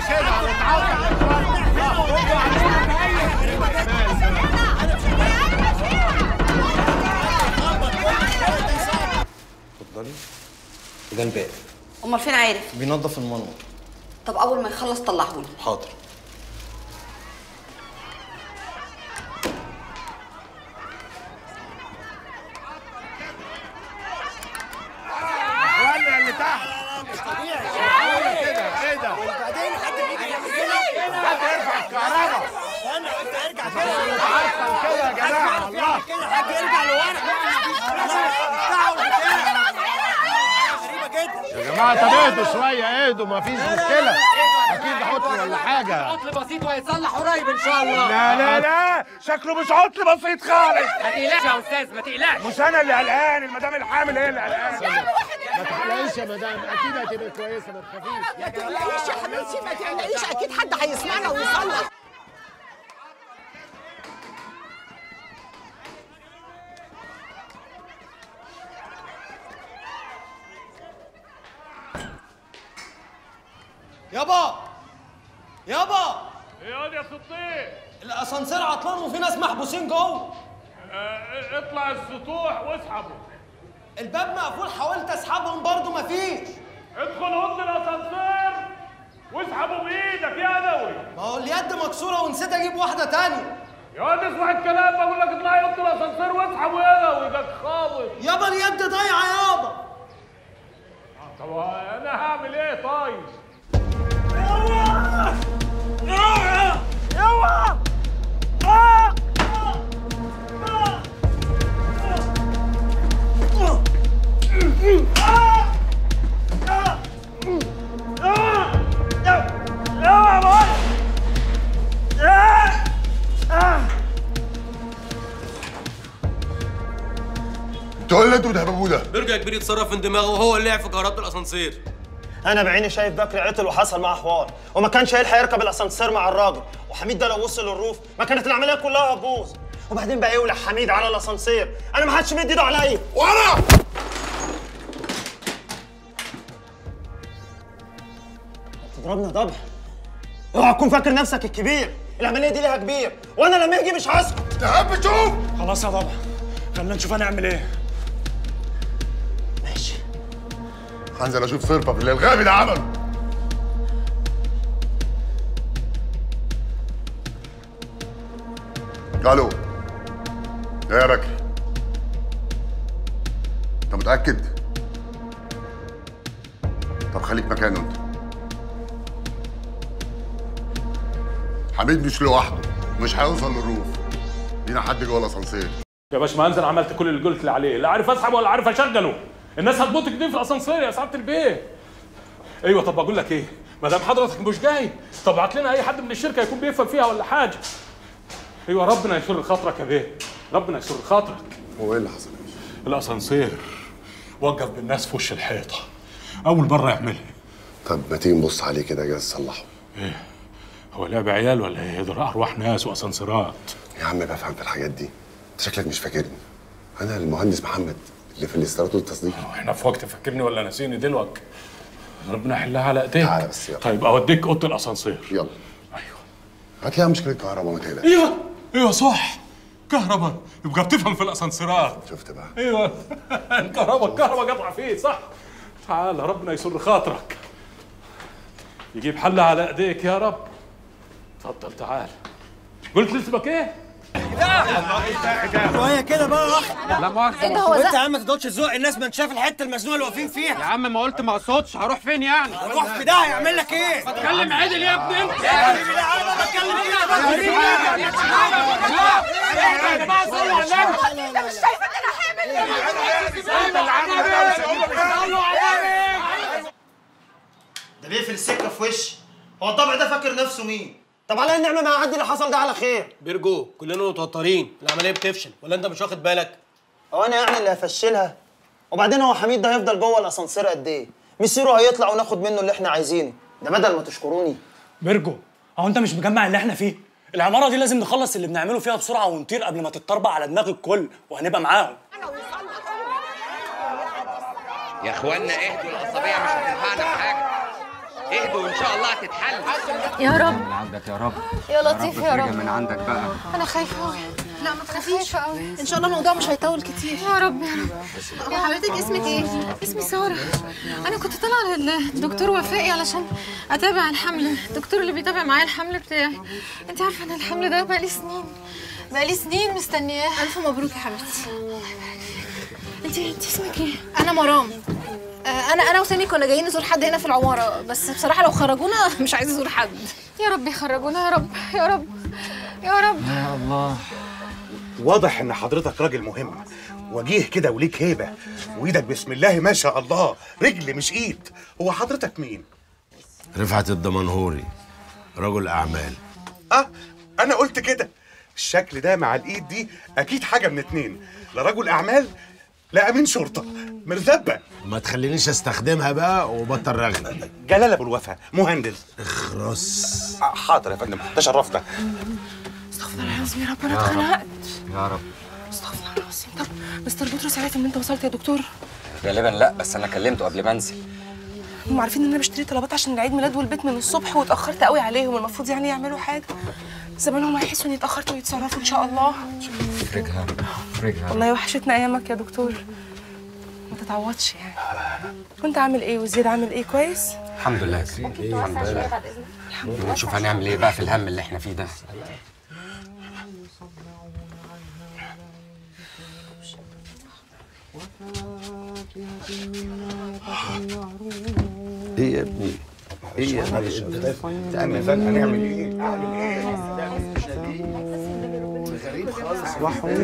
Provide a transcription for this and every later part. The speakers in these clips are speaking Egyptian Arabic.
كده اتعود خدوا علينا اتفضلي ده الباقي امال فين عارف بينظف المنور طب اول ما يخلص طلعهولي حاضر ولا اللي تحت مش طبيعي كده ايه ده وبعدين حد بيجي يعمل كده حد يرفع الكهرباء وانا قلت ارجع كده عارفه كده يا جماعه الله كده حد يرجع لورا غريبه جدا يا جماعه طب اهدوا شويه اهدوا مفيش مشكله اكيد عطل ولا حاجه عطل بسيط وهيتصلح قريب ان شاء الله لا لا لا شكله مش عطل بسيط خالص ما تقلقش يا استاذ ما تقلقش مش انا اللي قلقان المدام الحامل هي اللي قلقانه ما تقلقيش يا مدام اكيد هتبقى كويسه ما تخافيش ما تقلقيش يا حبيبتي ما تقلقيش اكيد حد هيسمعنا ويصلح يابا يابا ايه يا سطيح الاسانسير عطلان وفي ناس محبوسين جوه اطلع السطوح واسحبه الباب مقفول حاولت اسحبهم برضه مفيش ادخل اوضه الاسانسير واسحبه بايدك يا ادوي ما هو اليد مكسوره ونسيت اجيب واحده تانية يا واد اسمع الكلام بقول لك اطلعي اوضه الاسانسير واسحبه يا ادوي ده خابط يابا اليد ضايعه يابا طب انا هعمل ايه طيب انتوا ايه اللي انتوا بتهببوه ده؟ برجع كبير يتصرف من دماغه وهو اللي لعب في كهرباء الاسانسير انا بعيني شايف بكري عطل وحصل معاه حوار وما كانش هيلحق يركب الاسانسير مع الراجل وحميد ده لو وصل للروف ما كانت العمليه كلها هتبوظ وبعدين بقى يولع حميد على الاسانسير انا ما حدش مد ايده عليا ورا تضربنا ضبح اوعى تكون فاكر نفسك الكبير العمليه دي ليها كبير وانا لما يجي مش هسكت تهب شوف خلاص يا ضبح خلينا نشوف هنعمل ايه ماشي هنزل اشوف صرفه في اللي الغبي ده عمله الو ايه يا بكري انت متاكد طب خليك مكانه انت حميد مش لوحده مش هيوصل للروف لينا حد جوه الاسانسير يا باشمهندس انا عملت كل اللي قلت لي عليه لا عارف اسحب ولا عارف اشغله الناس هتموت كتير في الاسانسير يا سعاده البيه ايوه طب بقول لك ايه ما دام حضرتك مش جاي طب ابعت لنا اي حد من الشركه يكون بيفهم فيها ولا حاجه ايوه ربنا يسر خاطرك يا بيه ربنا يسر خاطرك هو ايه اللي حصل الاسانسير وقف بالناس في وش الحيطه اول مره يعملها طب ما تيجي نبص عليه كده جاي تصلحه ايه هو لعب عيال ولا ايه دول ارواح ناس واسانسيرات يا عم بفهم في الحاجات دي انت شكلك مش فاكرني انا المهندس محمد اللي في الاستيراد والتصدير احنا في وقت فكرني ولا ناسيني دلوقتي ربنا يحلها على ايديك تعالى بس يلا. طيب اوديك اوضه الاسانسير يلا ايوه هتلاقيها مشكله كهرباء ما تقلقش ايوه ايوه صح كهرباء يبقى بتفهم في الاسانسيرات شفت بقى ايوه الكهرباء الكهرباء قطع فيه صح تعال ربنا يسر خاطرك يجيب حل على ايديك يا رب اتفضل تعال قلت لي اسمك ايه؟ شويه كده بقى لا مؤاخذه ايه ده هو وانت يا زق عم ما تقعدش تزوق الناس ما انت شايف الحته المزنوقه اللي واقفين يا فيها عم ما قلت ما اقصدش هروح فين يعني روح في ده هيعمل لك ايه اتكلم عدل يا ابني انت يا حبيبي لا انا ما بتكلم كده يا جماعه صلوا على النبي انت مش شايفه ان انا حامل ده بيقفل السكه في وشي هو الطبع ده فاكر نفسه مين طب على النعمه ما عدي اللي حصل ده على خير بيرجو كلنا متوترين العمليه بتفشل ولا انت مش واخد بالك هو انا يعني اللي هفشلها وبعدين هو حميد ده هيفضل جوه الاسانسير قد ايه مصيره هيطلع وناخد منه اللي احنا عايزينه ده بدل ما تشكروني بيرجو هو انت مش مجمع اللي احنا فيه العماره دي لازم نخلص اللي بنعمله فيها بسرعه ونطير قبل ما تتطربع على دماغ الكل وهنبقى معاهم يا اخوانا اهدوا العصبيه مش هتنفعنا في حاجه اهدوا وان شاء شاء الله هتتحل يا رب من عندك يا رب يا لطيف يا فرجة رب من عندك بقى انا خايفه قوي لا ما تخافيش قوي ان شاء الله الموضوع مش هيطول كتير يا رب يا رب يا حضرتك اسمك ايه اسمي ساره انا كنت طالعه للدكتور وفائي علشان اتابع الحمل الدكتور اللي بيتابع معايا الحمل بتاعي انت عارفه ان الحمل ده بقالي سنين بقالي سنين مستنياه الف مبروك يا حبيبتي انت انت اسمك ايه انا مرام آه، انا انا وسامي كنا جايين نزور حد هنا في العماره بس بصراحه لو خرجونا مش عايزه ازور حد يا رب يخرجونا يا رب يا رب يا رب يا الله واضح ان حضرتك راجل مهم وجيه كده وليك هيبه وايدك بسم الله ما شاء الله رجل مش ايد هو حضرتك مين رفعت الدمنهوري رجل اعمال اه انا قلت كده الشكل ده مع الايد دي اكيد حاجه من اتنين لا رجل اعمال لا امين شرطه مرزبه ما تخلينيش استخدمها بقى وبطل رغي جلال ابو الوفا مهندس اخرس آه، حاضر يا فندم تشرفنا استغفر الله العظيم يا رب انا يا رب. اتخنقت يا رب استغفر الله العظيم طب مستر بطرس عرف ان انت وصلت يا دكتور غالبا لا بس انا كلمته قبل ما انزل هم عارفين ان انا بشتري طلبات عشان العيد ميلاد والبيت من الصبح واتاخرت قوي عليهم المفروض يعني يعملوا حاجه زمانهم هيحسوا اني اتاخرت ويتصرفوا ان شاء الله فرجها فرجها والله وحشتنا ايامك يا دكتور ما تتعوضش يعني وانت عامل ايه وزياد عامل ايه كويس الحمد لله يا كريم الحمد لله ونشوف هنعمل ايه بقى في الهم اللي احنا فيه ده ايه يا ابني ايه يا ابني استنى استنى هنعمل ايه اعمل ايه غريب خالص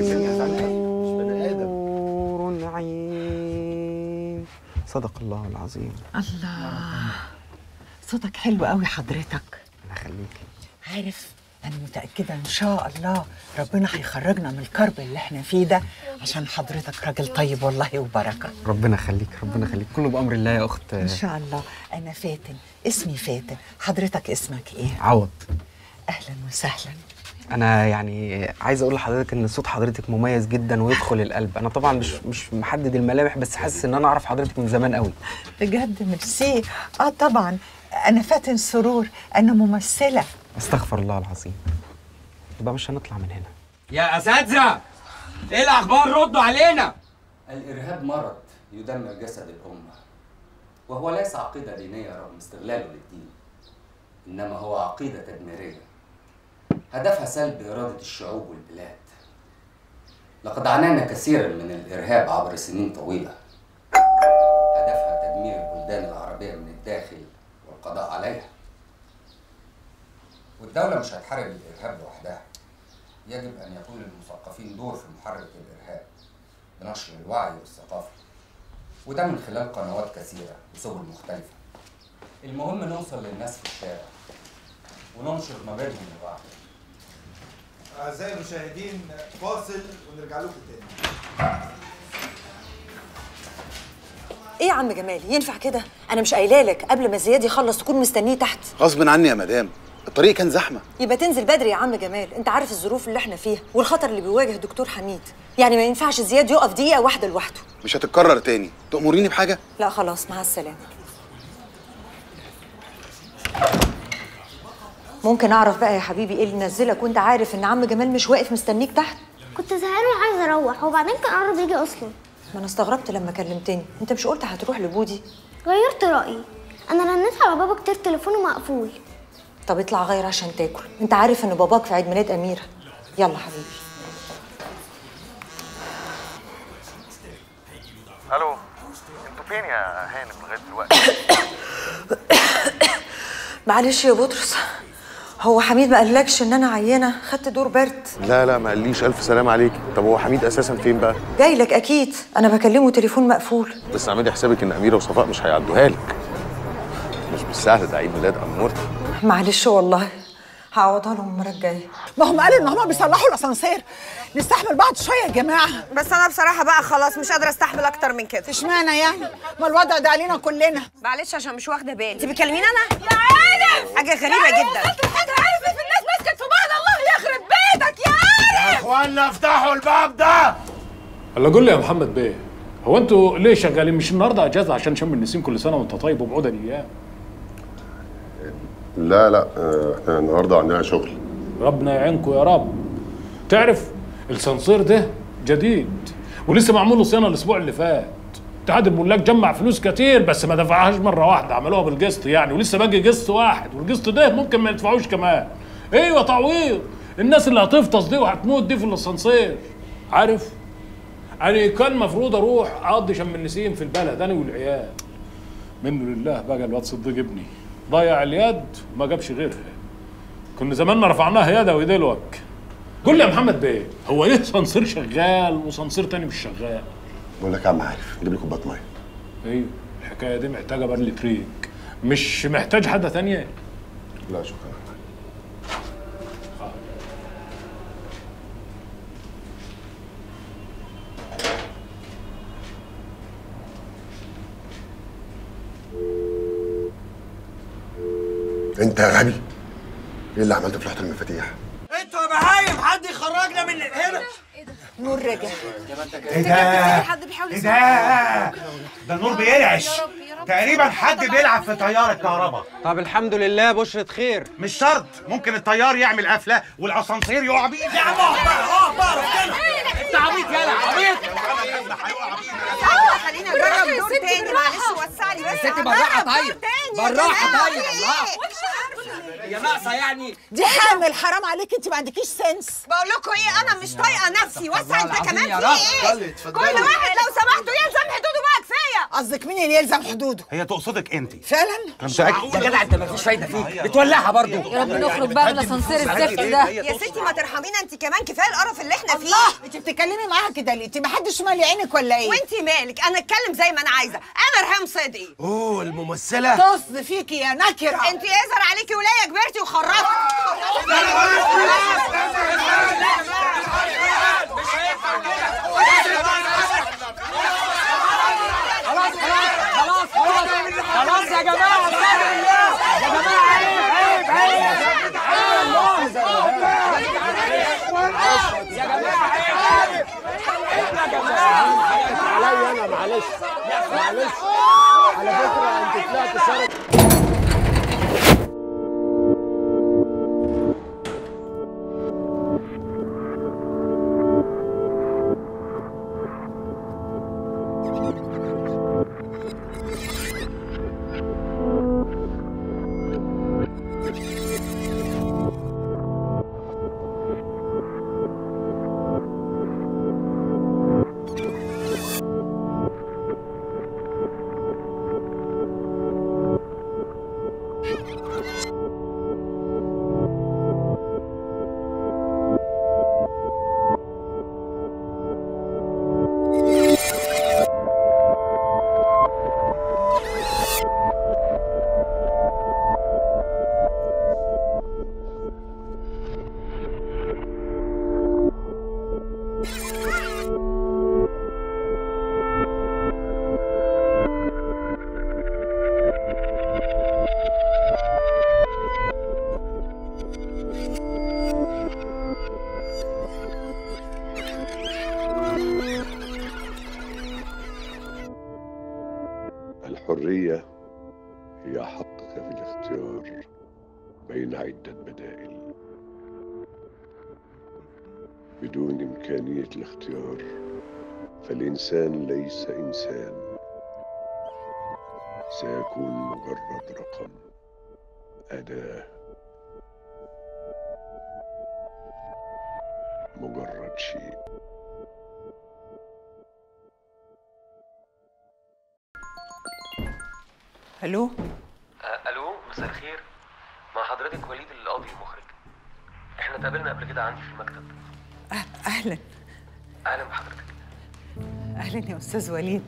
نور عين صدق الله العظيم الله صوتك حلو قوي حضرتك الله يخليك عارف انا متاكده ان شاء الله ربنا هيخرجنا من الكرب اللي احنا فيه ده عشان حضرتك راجل طيب والله وبركه ربنا يخليك ربنا يخليك كله بامر الله يا اخت ان شاء الله انا فاتن اسمي فاتن حضرتك اسمك ايه عوض اهلا وسهلا انا يعني عايز اقول لحضرتك ان صوت حضرتك مميز جدا ويدخل القلب انا طبعا مش مش محدد الملامح بس حاسس ان انا اعرف حضرتك من زمان قوي بجد ميرسي اه طبعا انا فاتن سرور انا ممثله استغفر الله العظيم يبقى مش هنطلع من هنا يا اساتذه ايه الاخبار ردوا علينا الارهاب مرض يدمر جسد الامه وهو ليس عقيده دينيه رغم استغلاله للدين انما هو عقيده تدميريه هدفها سلب اراده الشعوب والبلاد لقد عانينا كثيرا من الارهاب عبر سنين طويله هدفها تدمير البلدان العربيه من الداخل والقضاء عليها والدوله مش هتحارب الارهاب لوحدها يجب ان يكون للمثقفين دور في محاربه الارهاب بنشر الوعي والثقافه وده من خلال قنوات كثيره وسبل مختلفه المهم نوصل للناس في الشارع وننشر ما بينهم الوعي أعزائي المشاهدين فاصل ونرجع لكم تاني ايه يا عم جمال ينفع كده انا مش قايله لك قبل ما زياد يخلص تكون مستنيه تحت غصب عني يا مدام الطريق كان زحمه يبقى تنزل بدري يا عم جمال انت عارف الظروف اللي احنا فيها والخطر اللي بيواجه دكتور حميد يعني ما ينفعش زياد يقف دقيقه واحده لوحده مش هتتكرر تاني تأمريني بحاجه لا خلاص مع السلامه ممكن اعرف بقى يا حبيبي ايه اللي نزلك وانت عارف ان عم جمال مش واقف مستنيك تحت كنت زهقان وعايزه اروح وبعدين كان قرب يجي اصلا ما انا استغربت لما كلمتني انت مش قلت هتروح لبودي غيرت رايي انا رنيت على بابا كتير تليفونه مقفول طب اطلع غير عشان تاكل انت عارف ان باباك في عيد ميلاد اميره يلا حبيبي الو انتوا فين يا هانم لغايه دلوقتي معلش يا بطرس هو حميد ما قالكش ان انا عيانه خدت دور برد لا لا ما قاليش الف سلام عليكي طب هو حميد اساسا فين بقى جاي لك اكيد انا بكلمه تليفون مقفول بس اعملي حسابك ان اميره وصفاء مش هيعدوها لك مش بالسهل ده عيد ميلاد امورتي معلش والله هعوضها لهم المره الجايه ما هم قالوا ان هم بيصلحوا الاسانسير نستحمل بعض شويه يا جماعه بس انا بصراحه بقى خلاص مش قادره استحمل اكتر من كده اشمعنى يعني ما الوضع ده علينا كلنا معلش عشان مش واخده بالي انت بتكلميني انا يا عالم حاجه غريبه جدا انت عارف في الناس مسكت في بعض الله يخرب بيتك يا عالم يا اخوانا افتحوا الباب ده هلا قول لي يا محمد بيه هو انتوا ليه شغالين مش النهارده اجازه عشان شم النسيم كل سنه وانت طيب وبعود الايام لا لا آه، احنا النهارده عندنا شغل ربنا يعينكم يا رب تعرف السنسير ده جديد ولسه معمول له صيانه الاسبوع اللي فات اتحاد الملاك جمع فلوس كتير بس ما دفعهاش مره واحده عملوها بالقسط يعني ولسه باقي قسط واحد والقسط ده ممكن ما يدفعوش كمان ايوه تعويض الناس اللي هتفطس دي وهتموت دي في الاسانسير عارف انا كان المفروض اروح اقضي شم النسيم في البلد انا والعيال منه لله بقى الواد صديق ابني ضيع اليد وما جابش غيرها كنا زماننا رفعناها يدا ويدلوك قول لي يا محمد بيه هو ليه صنصير شغال وصنصير تاني مش شغال بقول لك يا عم عارف جيب لي كوبايه ميه ايوه الحكايه دي محتاجه برلي تريك مش محتاج حد تانية لا شكرا انت يا غبي ايه اللي عملته في لوحه المفاتيح انتوا يا بهايم حد يخرجنا من هنا نور رجع ايه ده؟ حد بيحاول ايه ده؟ ده نور بيرعش تقريبا حد بيلعب في تيار الكهرباء طب الحمد لله بشرة خير مش شرط ممكن الطيار يعمل قفله والاسانسير يقع بيه يا عم اقف بقى اقف بقى ربنا انت عبيط يالا عبيط خلينا نجرب دور تاني معلش وسع لي بس يا ستي بالراحه طيب بالراحه طيب الله يا ناقصه يعني دي حامل حرام عليك انت ما عندكيش سنس بقول لكم ايه انا مش طايقه نفسي وسع انت العظيم كمان يا في رب. ايه اتفضلي، اتفضلي. كل واحد لو سمحتوا يلزم حدوده بقى كفايه قصدك مين اللي يلزم حدوده هي تقصدك انت فعلا انا متاكد يا جدع انت مفيش فايده فيك بتولعها برضو يا رب نخرج بقى من الاسانسير الزفت ده يا ستي ما ترحمينا انت كمان كفايه القرف اللي احنا فيه الله انت بتتكلمي معاها كده ليه انت ما حدش مالي عينك ولا ايه وانت مالك انا اتكلم زي ما انا عايزه انا ريهام صدقي اوه الممثله طز فيكي يا نكره انت يظهر عليكي ولايه كبرتي وخرجتي خلاص خلاص خلاص خلاص يا جماعه استغفر الله يا جماعه عيب عيب عيب عيب يا جماعه عيب يا جماعه عليا انا معلش معلش على فكره انت طلعت شرط الحرية هي حقك في الاختيار بين عدة بدائل بدون إمكانية الاختيار فالإنسان ليس إنسان سيكون مجرد رقم أداة مجرد شيء الو آه، الو مساء الخير مع حضرتك وليد القاضي المخرج احنا اتقابلنا قبل كده عندي في المكتب أه- اهلا اهلا بحضرتك اهلا يا استاذ وليد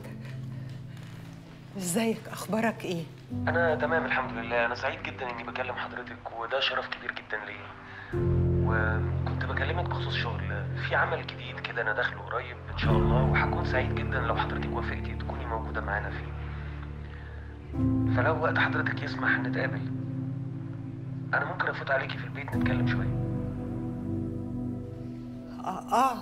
ازيك اخبارك ايه انا تمام الحمد لله انا سعيد جدا اني بكلم حضرتك وده شرف كبير جدا ليا وكنت بكلمك بخصوص شغل في عمل جديد كده انا داخله قريب ان شاء الله وهكون سعيد جدا لو حضرتك وافقتي تكوني موجوده معانا فيه فلو وقت حضرتك يسمح نتقابل انا ممكن افوت عليكي في البيت نتكلم شويه اه اه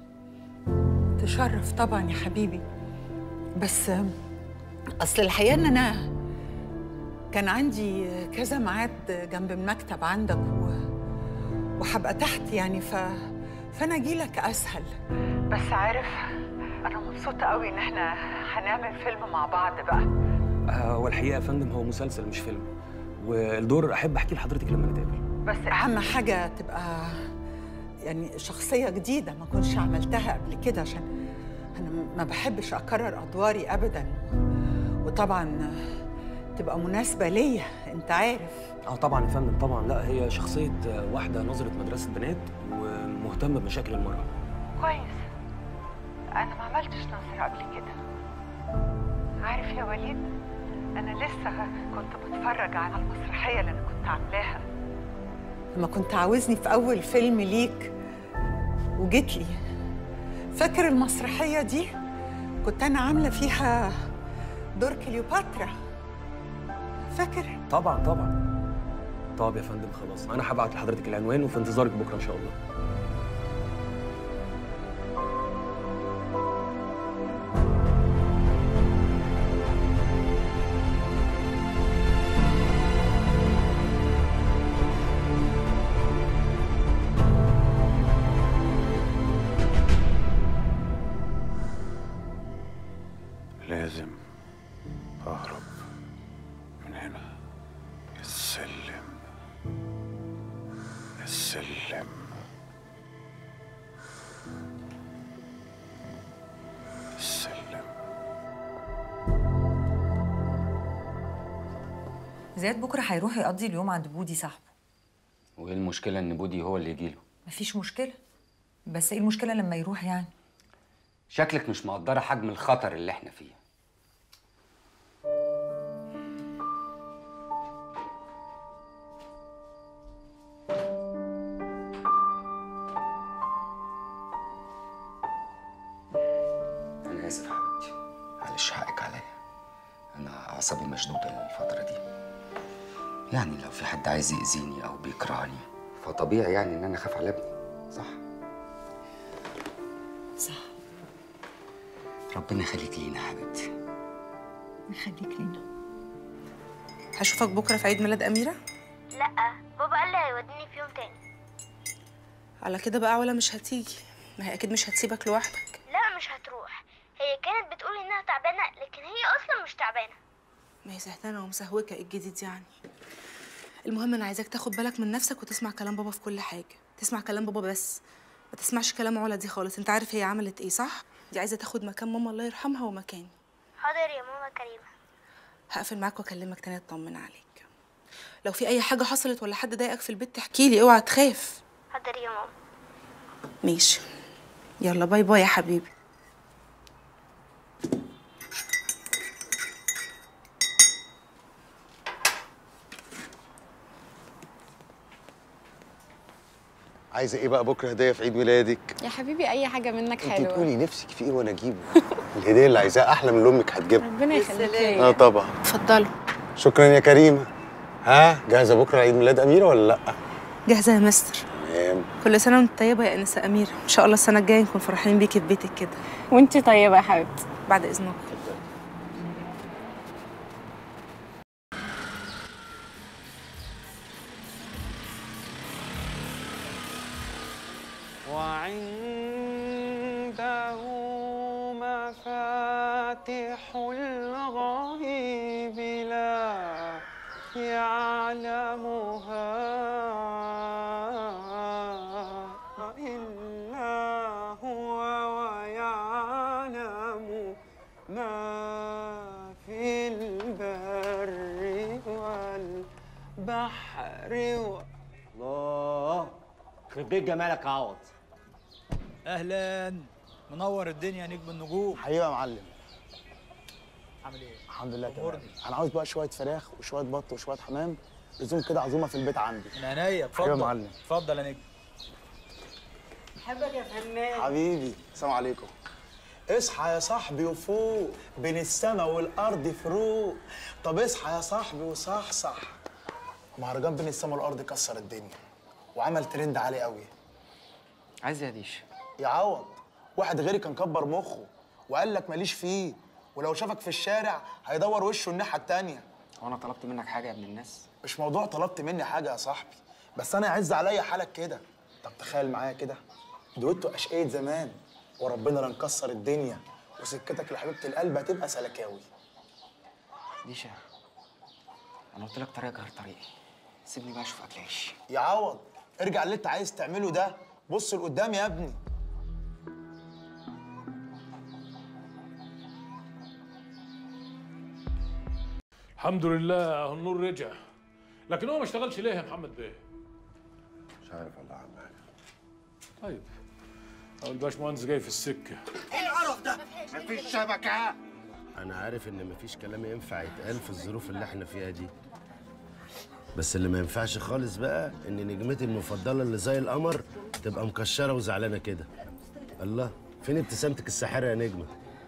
تشرف طبعا يا حبيبي بس آم، اصل الحقيقه ان انا كان عندي كذا ميعاد جنب المكتب عندك و... وهبقى تحت يعني ف... فانا اجيلك اسهل بس عارف انا مبسوطه قوي ان احنا هنعمل فيلم مع بعض بقى آه، هو الحقيقه يا فندم هو مسلسل مش فيلم والدور احب احكيه لحضرتك لما نتقابل بس اهم حاجه تبقى يعني شخصيه جديده ما كنتش عملتها قبل كده عشان انا ما بحبش اكرر ادواري ابدا وطبعا تبقى مناسبه ليا انت عارف اه طبعا يا فندم طبعا لا هي شخصيه آه، واحده نظره مدرسه بنات ومهتمه بمشاكل المراه كويس انا ما عملتش نصر قبل كده عارف يا وليد انا لسه كنت بتفرج على المسرحيه اللي انا كنت عاملاها لما كنت عاوزني في اول فيلم ليك وجيت لي فاكر المسرحيه دي كنت انا عامله فيها دور كليوباترا فاكر طبعا طبعا طب يا فندم خلاص انا هبعت لحضرتك العنوان وفي انتظارك بكره ان شاء الله لازم أهرب من هنا السلم السلم السلم زياد بكره هيروح يقضي اليوم عند بودي صاحبه وايه المشكله ان بودي هو اللي يجيله مفيش مشكله بس ايه المشكله لما يروح يعني شكلك مش مقدره حجم الخطر اللي احنا فيه انا اسف يا حبيبتي معلش حقك عليا انا اعصابي مشدوده الفتره دي يعني لو في حد عايز يأذيني او بيكرهني فطبيعي يعني ان انا اخاف على ابني صح صح ربنا يخليك لينا يا حبيبتي يخليك لينا هشوفك بكره في عيد ميلاد اميره لا بابا قال لي هيوديني في يوم تاني على كده بقى ولا مش هتيجي ما هي اكيد مش هتسيبك لوحدك لا مش هتروح هي كانت بتقول انها تعبانه لكن هي اصلا مش تعبانه ما هي سهتانه ومسهوكه ايه الجديد يعني المهم انا عايزاك تاخد بالك من نفسك وتسمع كلام بابا في كل حاجه تسمع كلام بابا بس ما تسمعش كلام علا دي خالص انت عارف هي عملت ايه صح دي عايزه تاخد مكان ماما الله يرحمها ومكاني حاضر يا ماما كريمه هقفل معاك واكلمك تاني اطمن عليك لو في اي حاجه حصلت ولا حد ضايقك في البيت تحكي لي اوعى تخاف حاضر يا ماما ماشي يلا باي باي يا حبيبي عايزه ايه بقى بكره هديه في عيد ميلادك يا حبيبي اي حاجه منك انت حلوه تقولي نفسك في ايه وانا اجيبه الهديه اللي عايزاها احلى من اللي امك هتجيبها ربنا يخليك اه ليا طبعا اتفضلوا شكرا يا كريمه ها جاهزه بكره عيد ميلاد اميره ولا لا جاهزه يا مستر تمام كل سنه وانت طيبه يا انسه اميره ان شاء الله السنه الجايه نكون فرحانين بيكي في بيتك كده وانت طيبه يا حبيبتي بعد اذنك وعنده مفاتح الغيب لا يعلمها إلا هو ويعلم ما في البر والبحر و... الله يخرب بيت جمالك يا عوض اهلا منور الدنيا نجم النجوم حبيبي يا معلم عامل ايه الحمد لله تمام أمورني. انا عاوز بقى شويه فراخ وشويه بط وشويه حمام لزوم كده عزومه في البيت عندي من عينيا حبيبي يا اتفضل معلم اتفضل يا نجم بحبك يا فنان حبيبي السلام عليكم اصحى يا صاحبي وفوق بين السماء والارض فروق طب اصحى يا صاحبي وصحصح مهرجان بين السماء والارض كسر الدنيا وعمل ترند عالي قوي عايز يا ديش يعوض واحد غيري كان كبر مخه وقال لك ماليش فيه ولو شافك في الشارع هيدور وشه الناحيه التانيه هو انا طلبت منك حاجه يا ابن الناس مش موضوع طلبت مني حاجه يا صاحبي بس انا يعز عليا حالك كده طب تخيل معايا كده دويتو اشقية زمان وربنا لا نكسر الدنيا وسكتك لحبيبه القلب هتبقى سلكاوي ديشا انا قلت لك طريقك غير طريقي سيبني بقى اشوف اكل عيش يعوض ارجع اللي انت عايز تعمله ده بص لقدام يا ابني الحمد لله النور رجع لكن هو ما اشتغلش ليه يا محمد بيه مش عارف والله يا عم علي. طيب هو الباشمهندس جاي في السكه ايه القرف ده؟ مفيش شبكة أنا عارف إن مفيش كلام ينفع يتقال في الظروف اللي إحنا فيها دي بس اللي ما ينفعش خالص بقى إن نجمتي المفضلة اللي زي القمر تبقى مكشرة وزعلانة كده الله فين ابتسامتك الساحرة يا نجمة؟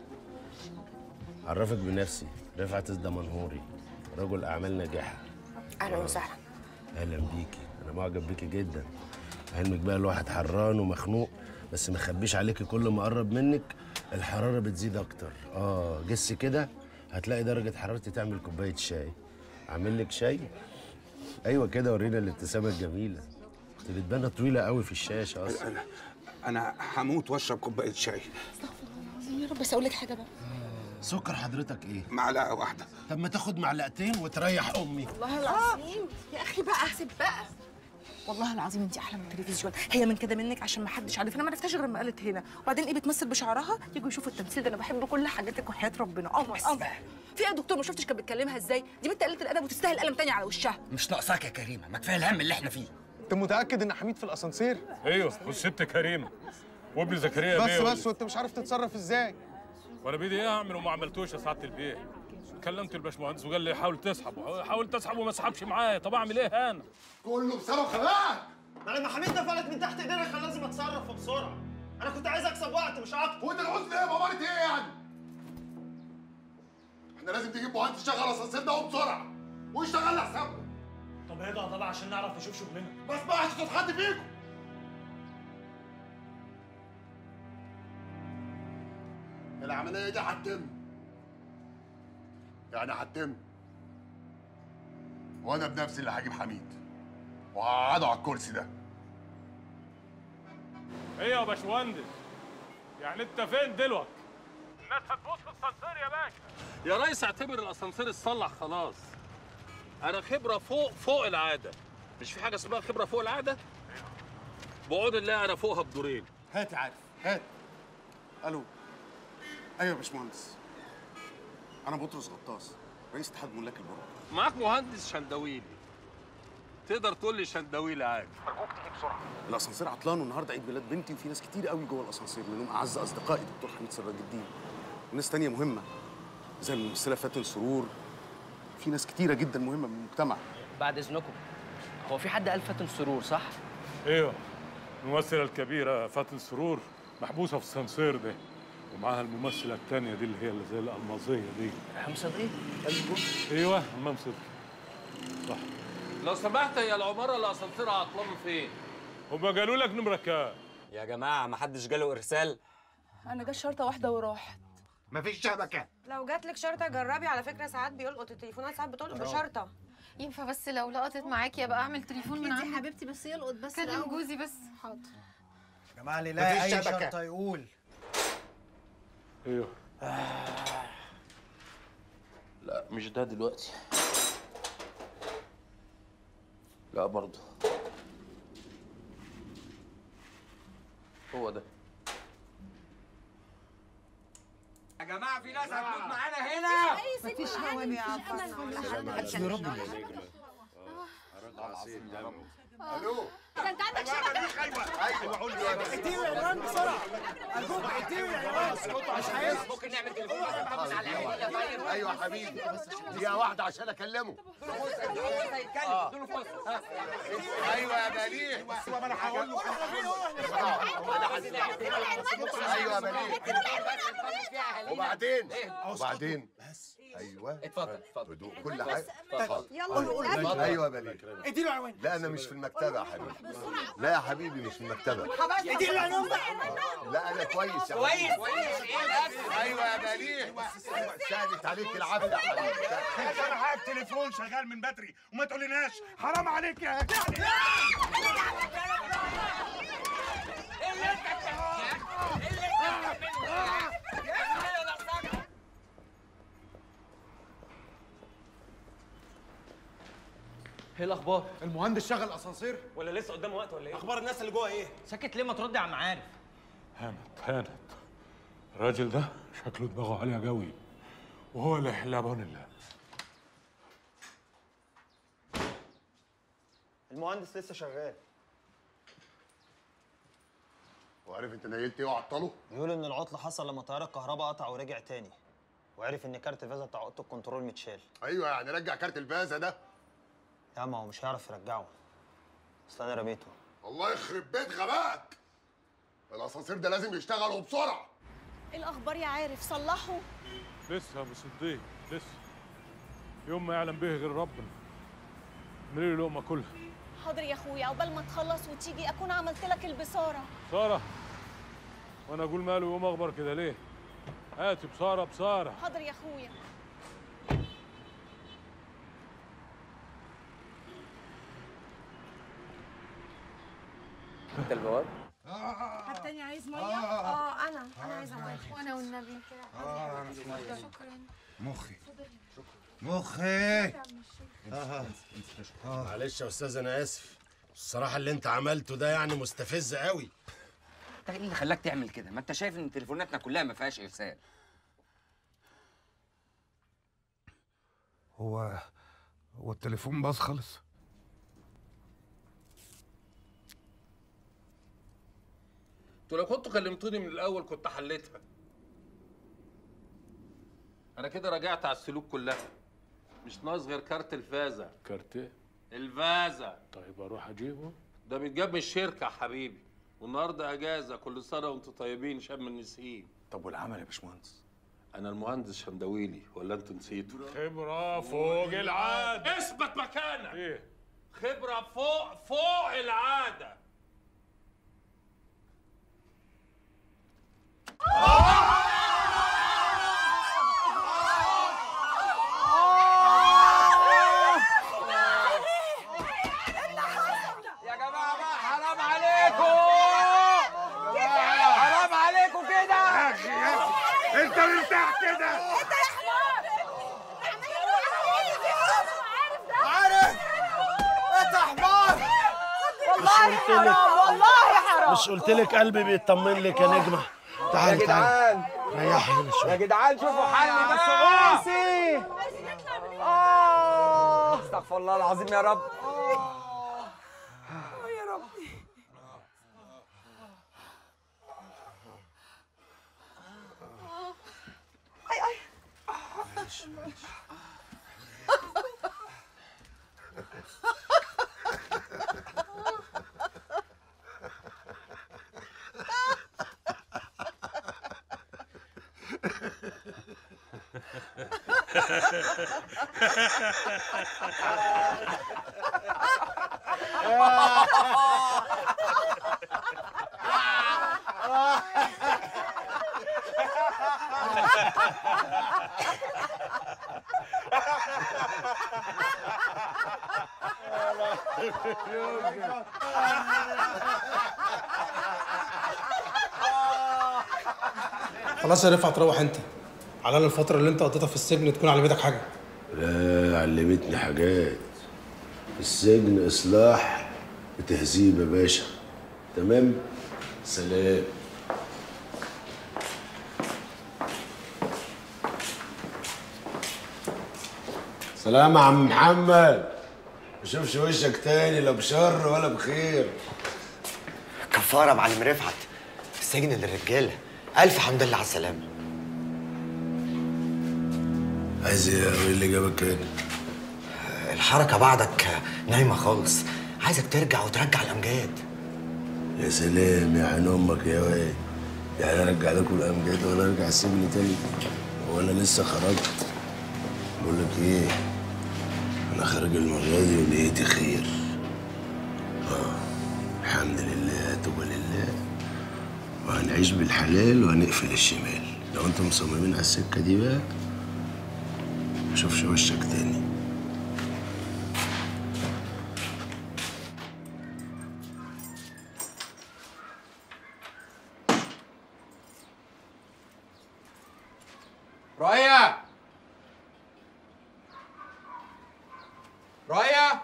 عرفك بنفسي رفعت الدمنهوري رجل أعمال ناجحة اهلا وسهلا اهلا بيكي انا معجب بيكي جدا علمك بقى الواحد حران ومخنوق بس ما اخبيش عليكي كل ما اقرب منك الحراره بتزيد اكتر اه جس كده هتلاقي درجه حرارتي تعمل كوبايه شاي اعمل لك شاي ايوه كده ورينا الابتسامه الجميله انت بتبان طويله قوي في الشاشه اصلا انا هموت واشرب كوبايه شاي يا رب بس اقول لك حاجه بقى سكر حضرتك ايه معلقه واحده طب ما تاخد معلقتين وتريح امي والله العظيم يا اخي بقى احسب بقى والله العظيم انت احلى من التلفزيون هي من كده منك عشان ما حدش عارف انا ما عرفتهاش غير لما قالت هنا وبعدين ايه بتمثل بشعرها يجوا يشوفوا التمثيل ده انا بحب كل حاجاتك وحياه ربنا قمر قمر في ايه يا دكتور ما شفتش كانت بتكلمها ازاي دي بنت قليله الادب وتستاهل قلم تاني على وشها مش ناقصاك يا كريمه ما كفايه الهم اللي احنا فيه انت متاكد ان حميد في الاسانسير ايوه والست كريمه وابن زكريا بس بيه بس وانت مش عارف تتصرف ازاي وانا بايدي ايه اعمل وما عملتوش يا سعاده البيه كلمت الباشمهندس وقال لي حاول تسحب حاول تسحب وما سحبش معايا طب اعمل ايه انا كله بسبب خلاك ما لما حميد ده فلت من تحت ايدينا كان لازم اتصرف بسرعه انا كنت عايز اكسب وقت مش اكتر وانت العوز ايه بابارة ايه يعني؟ احنا لازم تجيب مهندس يشغل اسانسير ده وبسرعه ويشتغل لحسابنا طب اهدى طبعا عشان نعرف نشوف شغلنا ما اسمعش صوت حد فيكم العمليه دي هتتم يعني هتتم وانا بنفسي اللي هجيب حميد وهقعده على الكرسي ده ايه يا باشمهندس يعني انت فين دلوقتي الناس هتبص في الاسانسير يا باشا يا ريس اعتبر الاسانسير اتصلح خلاص انا خبره فوق فوق العاده مش في حاجه اسمها خبره فوق العاده بعون الله انا فوقها بدورين هات يا عارف هات الو ايوه يا باشمهندس انا بطرس غطاس رئيس اتحاد ملاك البرامج معاك مهندس شندويلي تقدر تقول لي شندويلي عادي ارجوك تيجي بسرعه الاسانسير عطلان والنهارده عيد ميلاد بنتي وفي ناس كتير قوي جوه الاسانسير منهم اعز اصدقائي دكتور حميد سراج الدين وناس تانية مهمه زي الممثله فاتن سرور في ناس كتيره جدا مهمه من المجتمع بعد اذنكم هو في حد قال فاتن سرور صح؟ ايوه الممثله الكبيره فاتن سرور محبوسه في السانسير ده ومعاها الممثله الثانيه دي اللي هي اللي زي الالمازيه دي حمام صدقي ايوه حمام صدقي صح لو سمحت هي العماره اللي اسانسيرها عطلان فين هما قالوا لك نمره كام يا جماعه ما حدش جاله ارسال انا جت شرطه واحده وراحت مفيش شبكه لو جات لك شرطه جربي على فكره ساعات بيلقط التليفونات ساعات بتلقط بشرطه ينفع بس لو لقطت معاكي ابقى اعمل تليفون من أكيد عندي يا حبيبتي بس يلقط بس كلم الأول. جوزي بس حاضر يا جماعه اللي يلاقي مفيش اي شبكة. شرطه يقول ايوه لا مش ده دلوقتي لا برضه هو ده يا جماعه في ناس هتموت معانا هنا مفيش هوا مفيش امل يا رب يا نجمه الو ده انت عندك شبكه ايوه قول لي اديله يا جيران بسرعه ارجوك اديله يا جيران مش عايز ممكن نعمل تليفون بس نحافظ على العيال ايوه حبيبي دقيقه واحده عشان اكلمه ادوا له فرصه ايوه يا بليغ بس ما انا هقول له ايوه يا بليغ وبعدين وبعدين ايوه اتفضل اتفضل هدوء كل حاجه اتفضل يلا قول له- قول له ايوه اتفضل. ايوه يا بليغ اديله عنوان لا انا مش في المكتبه يا حبيبي لا يا حبيبي مش في المكتبه اديله العنوان بقى لا انا كويس يا كويس. حبيبي كويس. ايوه يا بليغ سالت عليك العافيه يا حبيبي انا معاك تليفون شغال من بدري وما تقوليناش حرام عليك يا ايه الاخبار المهندس شغل اسانسير ولا لسه قدامه وقت ولا ايه اخبار الناس اللي جوه ايه ساكت ليه ما ترد يا عم عارف هانت هانت الراجل ده شكله دماغه عالية قوي وهو اللي يحلها بعون الله المهندس لسه شغال وعارف انت نيلت ايه وعطله بيقول ان العطل حصل لما تيار الكهرباء قطع ورجع تاني وعرف ان كارت الفازا بتاع اوضه الكنترول متشال ايوه يعني رجع كارت الفازه ده لا ما هو مش هيعرف يرجعه اصل انا رميته الله يخرب بيت غباك الاسانسير ده لازم يشتغل وبسرعه ايه الاخبار يا عارف صلحوا لسه يا ابو صديق لسه يوم ما يعلم به غير ربنا نري لقمة كلها حاضر يا اخويا عقبال ما تخلص وتيجي اكون عملت لك البصاره سارة وانا اقول ماله يوم اخبر كده ليه هاتي بسارة بسارة حاضر يا اخويا انت البواب حد تاني عايز ميه؟ اه انا انا عايزه ميه وانا والنبي شكرا مخي مخي معلش يا استاذ انا اسف الصراحه اللي انت عملته ده يعني مستفز قوي انت ايه اللي خلاك تعمل كده؟ ما انت شايف ان تليفوناتنا كلها ما فيهاش ارسال هو هو التليفون باظ خالص انتوا لو كنتوا كلمتوني من الاول كنت حليتها انا كده رجعت على السلوك كلها مش ناقص غير كارت الفازه كارت ايه؟ الفازه طيب اروح اجيبه ده بيتجاب من الشركه يا حبيبي والنهارده اجازه كل سنه وانتوا طيبين شم النسيم طب والعمل يا باشمهندس انا المهندس شندويلي ولا انتوا نسيتوا خبرة فوق العادة اثبت مكانك ايه خبره فوق فوق العاده يا جماعه بقى حرام عليكم حرام عليكم كده انت مرتاح كده عارف انت حمار والله حرام، والله حرام. مش قلت لك قلبي بيطمن لك يا نجمه يا تعالي تعالي جدعان ريحي هنا شويه يا جدعان شوفوا حل يا بقى سواسي. اه استغفر الله العظيم يا رب يا ربي اي اي خلاص يا رفعت روح انت على الأقل الفترة اللي انت قضيتها في السجن تكون علمتك حاجة لا علمتني حاجات السجن اصلاح وتهذيب يا باشا تمام سلام سلام يا عم محمد ما اشوفش وشك تاني لا بشر ولا بخير كفاره يا معلم رفعت السجن للرجاله الف حمد لله على السلامه عايز ايه ايه اللي جابك هنا الحركه بعدك نايمه خالص عايزك ترجع وترجع الامجاد يا سلام يا عين امك يا واد يعني ارجع لكم الامجاد ولا ارجع السجن تاني وانا لسه خرجت بقول لك ايه انا خارج المره دي ونيتي خير اه الحمد لله توبه لله وهنعيش بالحلال وهنقفل الشمال لو انتم مصممين على السكه دي بقى مشوفش وشك تاني رؤية رؤية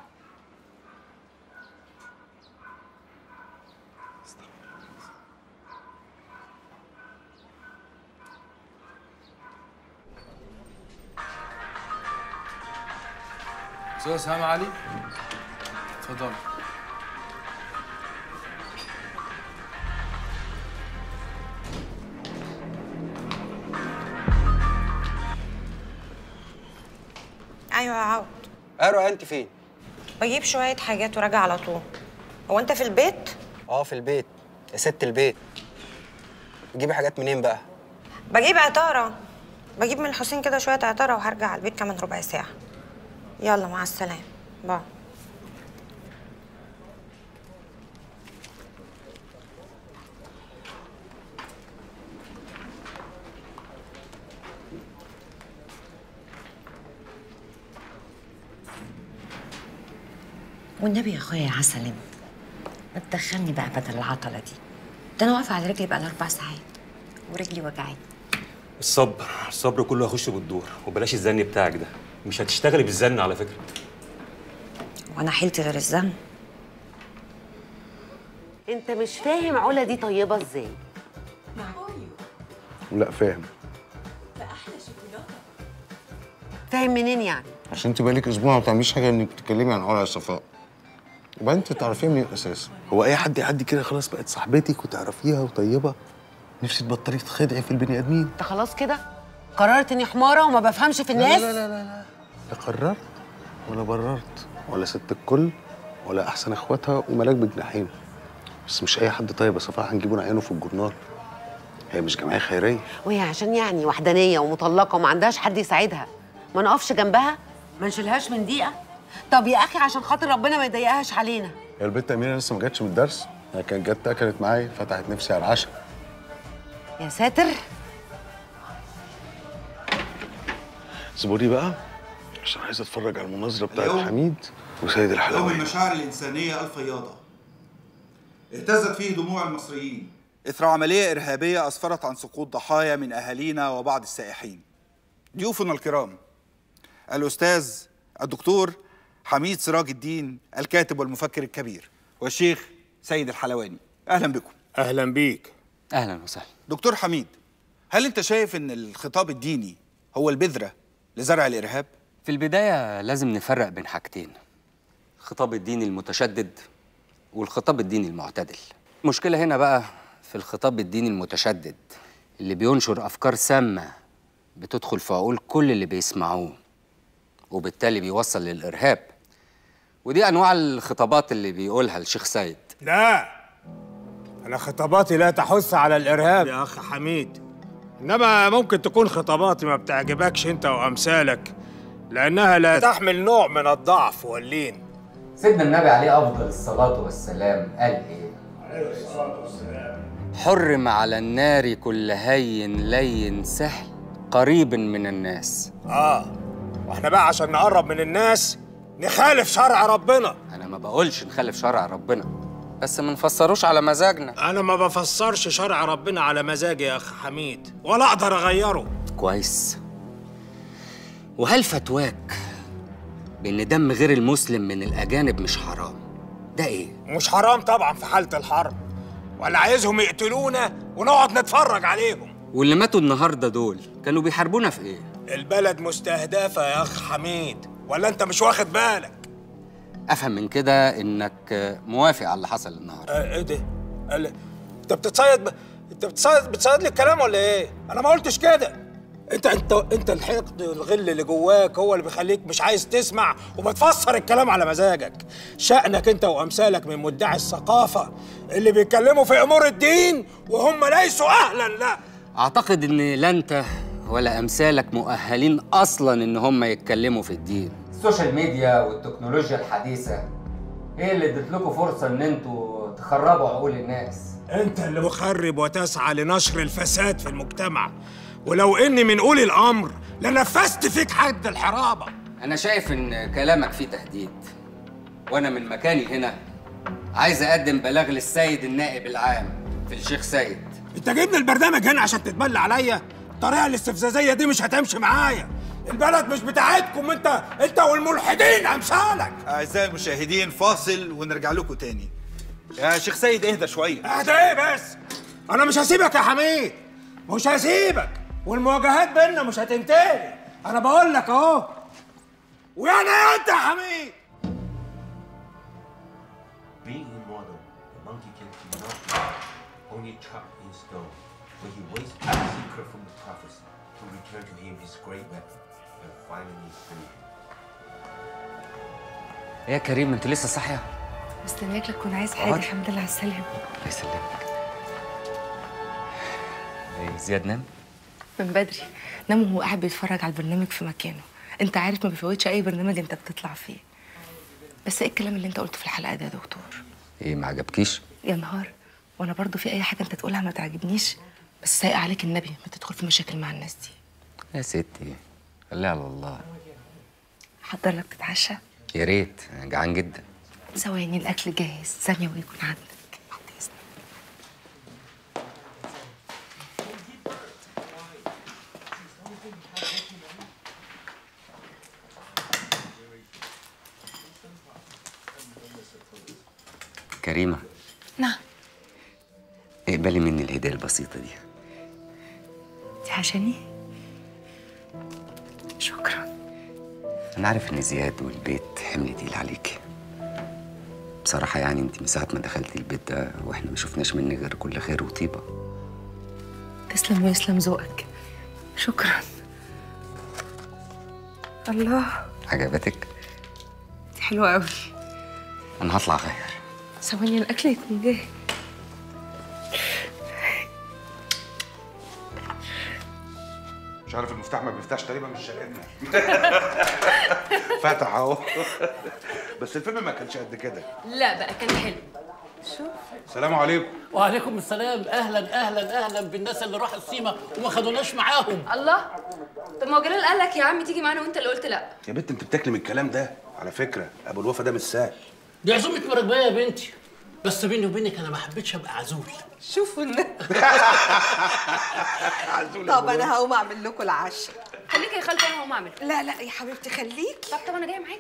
استاذ سامع علي اتفضل ايوه يا عوض اروى انت فين بجيب شويه حاجات وراجع على طول هو انت في البيت اه في البيت يا ست البيت تجيبي حاجات منين بقى بجيب عطاره بجيب من الحسين كده شويه عطاره وهرجع على البيت كمان ربع ساعه يلا مع السلامه باي والنبي يا اخويا يا عسل انت ما تدخلني بقى بدل العطله دي ده انا واقفه على رجلي بقى اربع ساعات ورجلي وجعاني الصبر الصبر كله هيخش بالدور وبلاش الزن بتاعك ده مش هتشتغلي بالزن على فكره وانا حيلتي غير الزن انت مش فاهم علا دي طيبه ازاي لا فاهم فاهم منين يعني عشان انت بقالك اسبوع ما بتعمليش حاجه انك بتتكلمي عن علا يا صفاء وبعدين انت تعرفيها من الاساس هو اي حد يعدي كده خلاص بقت صاحبتك وتعرفيها وطيبه نفسي تبطلي تخدعي في البني ادمين انت خلاص كده قررت اني حماره وما بفهمش في لا لا الناس لا لا لا لا قررت ولا بررت ولا ست الكل ولا احسن اخواتها وملاك بجناحين بس مش اي حد طيب يا صفاء هنجيبه نعينه في الجورنال هي مش جمعيه خيريه وهي عشان يعني وحدانيه ومطلقه وما عندهاش حد يساعدها ما نقفش جنبها ما نشيلهاش من دقيقه طب يا اخي عشان خاطر ربنا ما يضايقهاش علينا هي البنت اميره لسه ما جاتش من الدرس هي كانت جت اكلت معايا فتحت نفسي على العشاء يا ساتر اصبري بقى عشان عايز اتفرج على المناظره بتاعت اليوم- حميد وسيد يوم الحلواني المشاعر الإنسانية الفياضة اهتزت فيه دموع المصريين إثر عملية إرهابية أسفرت عن سقوط ضحايا من أهالينا وبعض السائحين ضيوفنا الكرام الأستاذ الدكتور حميد سراج الدين الكاتب والمفكر الكبير والشيخ سيد الحلواني أهلا بكم اهلا بيك اهلا وسهلا دكتور حميد هل أنت شايف أن الخطاب الديني هو البذرة لزرع الإرهاب؟ في البداية لازم نفرق بين حاجتين الخطاب الديني المتشدد والخطاب الديني المعتدل المشكلة هنا بقى في الخطاب الديني المتشدد اللي بينشر أفكار سامة بتدخل في عقول كل اللي بيسمعوه وبالتالي بيوصل للإرهاب ودي أنواع الخطابات اللي بيقولها الشيخ سيد لا انا خطاباتي لا تحث على الارهاب يا اخ حميد انما ممكن تكون خطاباتي ما بتعجبكش انت وامثالك لانها لا تحمل نوع من الضعف واللين سيدنا النبي عليه أفضل الصلاة والسلام قال إيه؟ حرم على النار كل هين لين سهل قريب من الناس اه واحنا بقى عشان نقرب من الناس نخالف شرع ربنا أنا ما بقولش نخالف شرع ربنا بس ما نفسروش على مزاجنا انا ما بفسرش شرع ربنا على مزاجي يا اخ حميد ولا اقدر اغيره كويس وهل فتواك بإن دم غير المسلم من الأجانب مش حرام ده إيه؟ مش حرام طبعا في حالة الحرب ولا عايزهم يقتلونا ونقعد نتفرج عليهم واللي ماتوا النهاردة دول كانوا بيحاربونا في إيه؟ البلد مستهدفة يا أخ حميد ولا أنت مش واخد بالك؟ أفهم من كده إنك موافق على اللي حصل النهاردة آه إيه ده؟ قال- أنت بتتصيد ب... أنت بتتصيد بتصيد لي الكلام ولا إيه؟ أنا ما قلتش كده أنت أنت أنت الحقد الغل اللي جواك هو اللي بيخليك مش عايز تسمع وبتفسر الكلام على مزاجك شأنك أنت وأمثالك من مدعي الثقافة اللي بيتكلموا في أمور الدين وهم ليسوا أهلا لا أعتقد إن لا أنت ولا امثالك مؤهلين اصلا ان هم يتكلموا في الدين السوشيال ميديا والتكنولوجيا الحديثه هي اللي ادت لكم فرصه ان انتوا تخربوا عقول الناس انت اللي مخرب وتسعى لنشر الفساد في المجتمع ولو اني من اولي الامر لنفذت فيك حد الحرابه انا شايف ان كلامك فيه تهديد وانا من مكاني هنا عايز اقدم بلاغ للسيد النائب العام في الشيخ سيد انت جايبني البرنامج هنا عشان تتبلى عليا الطريقه الاستفزازيه دي مش هتمشي معايا البلد مش بتاعتكم انت انت والملحدين امثالك أعزائي المشاهدين فاصل ونرجع لكم تاني يا شيخ سيد اهدى شوية اهدى ايه بس انا مش هسيبك يا حميد مش هسيبك والمواجهات بينا مش هتنتهي انا بقول لك اهو ويعني ايه انت يا حميد Being immortal, the monkey king cannot die, only trapped in stone, where he waits for the secret from the prophecy to return to him his great weapon, and finally free him. إيه يا كريم انت لسه صاحيه مستنياك لك تكون عايز حاجه اقعد. الحمد لله على السلامه الله يسلمك ايه زياد نام من بدري نام وهو قاعد بيتفرج على البرنامج في مكانه انت عارف ما بيفوتش اي برنامج انت بتطلع فيه بس ايه الكلام اللي انت قلته في الحلقه ده يا دكتور ايه ما عجبكيش يا نهار وانا برضو في اي حاجه انت تقولها ما تعجبنيش بس سايق عليك النبي ما تدخل في مشاكل مع الناس دي يا ستي خليها على الله حضر لك تتعشى يا ريت أنا جعان جدا ثواني الاكل جاهز ثانيه ويكون عندك كريمه نعم اقبلي مني الهديه البسيطه دي دي عشاني شكرا انا عارف ان زياد والبيت حمل تقيل عليكي بصراحه يعني انت من ساعه ما دخلتي البيت ده واحنا ما شفناش منك غير كل خير وطيبه تسلم ويسلم ذوقك شكرا الله عجبتك دي حلوه قوي انا هطلع غير ثواني الاكل يكون جاهز مش عارف المفتاح ما بيفتحش تقريبا مش شقتنا فتح اهو بس الفيلم ما كانش قد كده لا بقى كان حلو شوف السلام عليكم وعليكم السلام اهلا اهلا اهلا بالناس اللي راحوا السيما وما خدوناش معاهم الله طب ما هو جلال قال لك يا عم تيجي معانا وانت اللي قلت لا يا بنت انت بتاكلي من الكلام ده على فكره ابو الوفا ده مش سهل دي عزومه مراكبيه يا بنتي بس بيني وبينك انا ما حبيتش ابقى عزول شوفوا النبي طب انا هقوم اعمل لكم العشاء خليك يا خالتي انا هقوم اعمل لا لا يا حبيبتي خليك طب طب انا جايه معاكي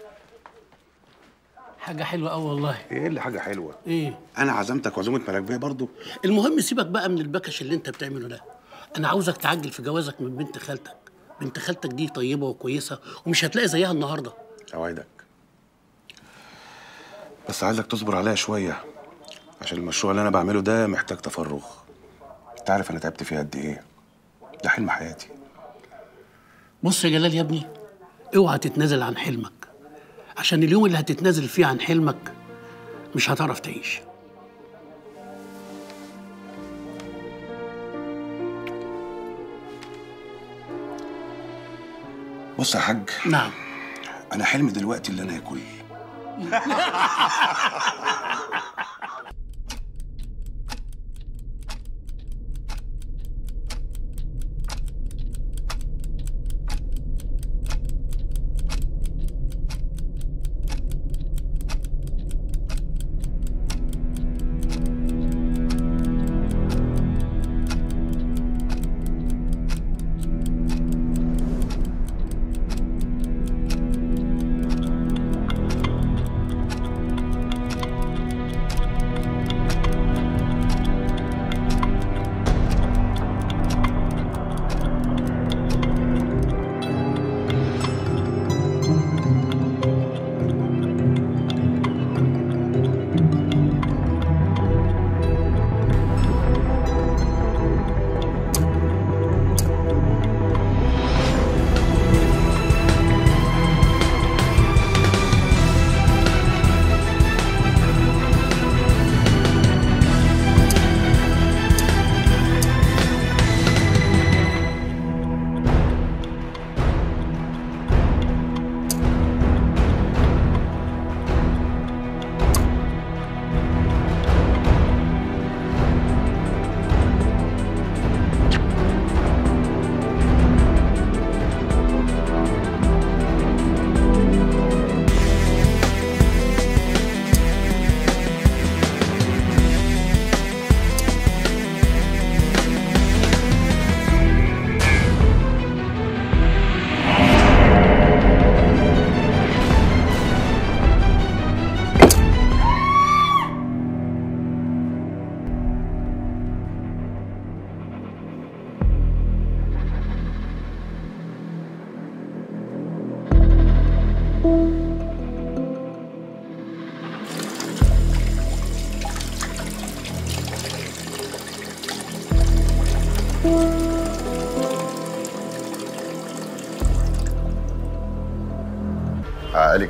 حاجه حلوه قوي والله ايه اللي حاجه حلوه ايه انا عزمتك وعزومه مراكبيه برضو المهم سيبك بقى من البكش اللي انت بتعمله ده انا عاوزك تعجل في جوازك من بنت خالتك بنت خالتك دي طيبه وكويسه ومش هتلاقي زيها النهارده اوعدك بس عايزك تصبر عليا شويه عشان المشروع اللي انا بعمله ده محتاج تفرغ انت عارف انا تعبت فيه قد ايه ده حلم حياتي بص يا جلال يا ابني اوعى تتنازل عن حلمك عشان اليوم اللي هتتنازل فيه عن حلمك مش هتعرف تعيش بص يا حاج نعم انا حلمي دلوقتي اللي انا اكل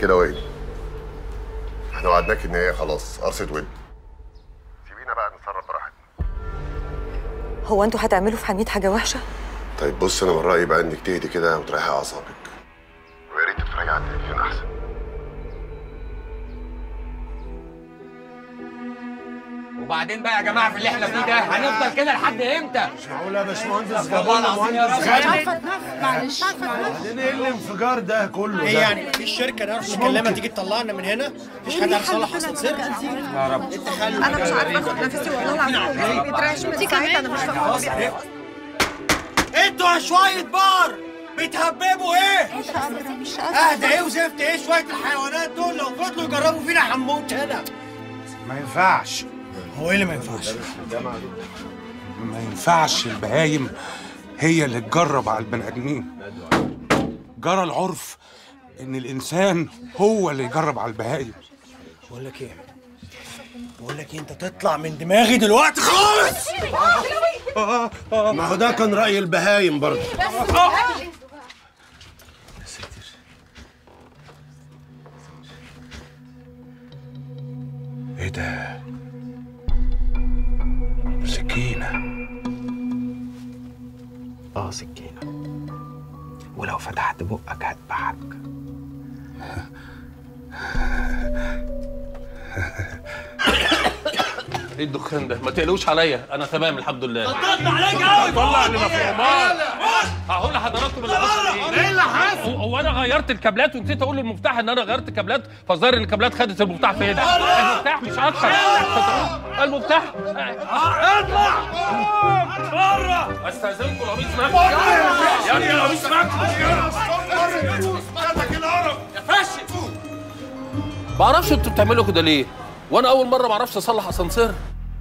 كده وين احنا وعدناك ان هي خلاص قرصت ود سيبينا بقى نتصرف براحتنا هو انتوا هتعملوا في حميد حاجه وحشه طيب بص انا من رايي بقى انك تهدي كده وتريحي اعصابك ويا ريت تتفرجي على التلفزيون احسن وبعدين بقى يا جماعه في اللي احنا فيه ده هنفضل كده لحد امتى؟ مش معقول يا باشمهندس والله العظيم يا راجل. معلش بعدين ايه الانفجار ده كله ايه ده؟ يعني مفيش شركه نعرف مش نكلمها ممكن. تيجي تطلعنا من هنا مفيش حد عارف يصلح اسانسير يا رب انت خلي انا مش عارفه اخد نفسي والله العظيم بيترعش من ساعتها انا مش فاهمه هو بيعمل إيه. انتوا شويه بار بتهببوا ايه؟ مش قادره مش اهدى ايه وزفت ايه شويه الحيوانات دول لو فضلوا يجربوا فينا هنموت هنا ما ينفعش هو ايه اللي ما ينفعش؟ ما ينفعش البهايم هي اللي تجرب على البني ادمين جرى العرف ان الانسان هو اللي يجرب على البهايم بقول لك ايه؟ بقول لك ايه انت تطلع من دماغي دلوقتي خالص ما هو ده كان رأي البهايم برضه ايه ده سكينة اه سكينة ولو فتحت بقك هذبحك ايه الدخان ده؟ ما تقلقوش عليا انا تمام الحمد لله قطعت عليك قوي طلع اللي مفهومات هقول لحضراتكم اللي حصل ايه ايه اللي حصل؟ هو هو انا غيرت الكابلات ونسيت اقول للمفتاح ان انا غيرت الكابلات فالظاهر ان الكابلات خدت المفتاح فين المفتاح مش اكتر المفتاح اطلع بره استاذنكم القميص معاكم يا ابني القميص معاكم يا فاشل ما اعرفش انتوا بتعملوا كده ليه وانا اول مره ما اعرفش اصلح اسانسير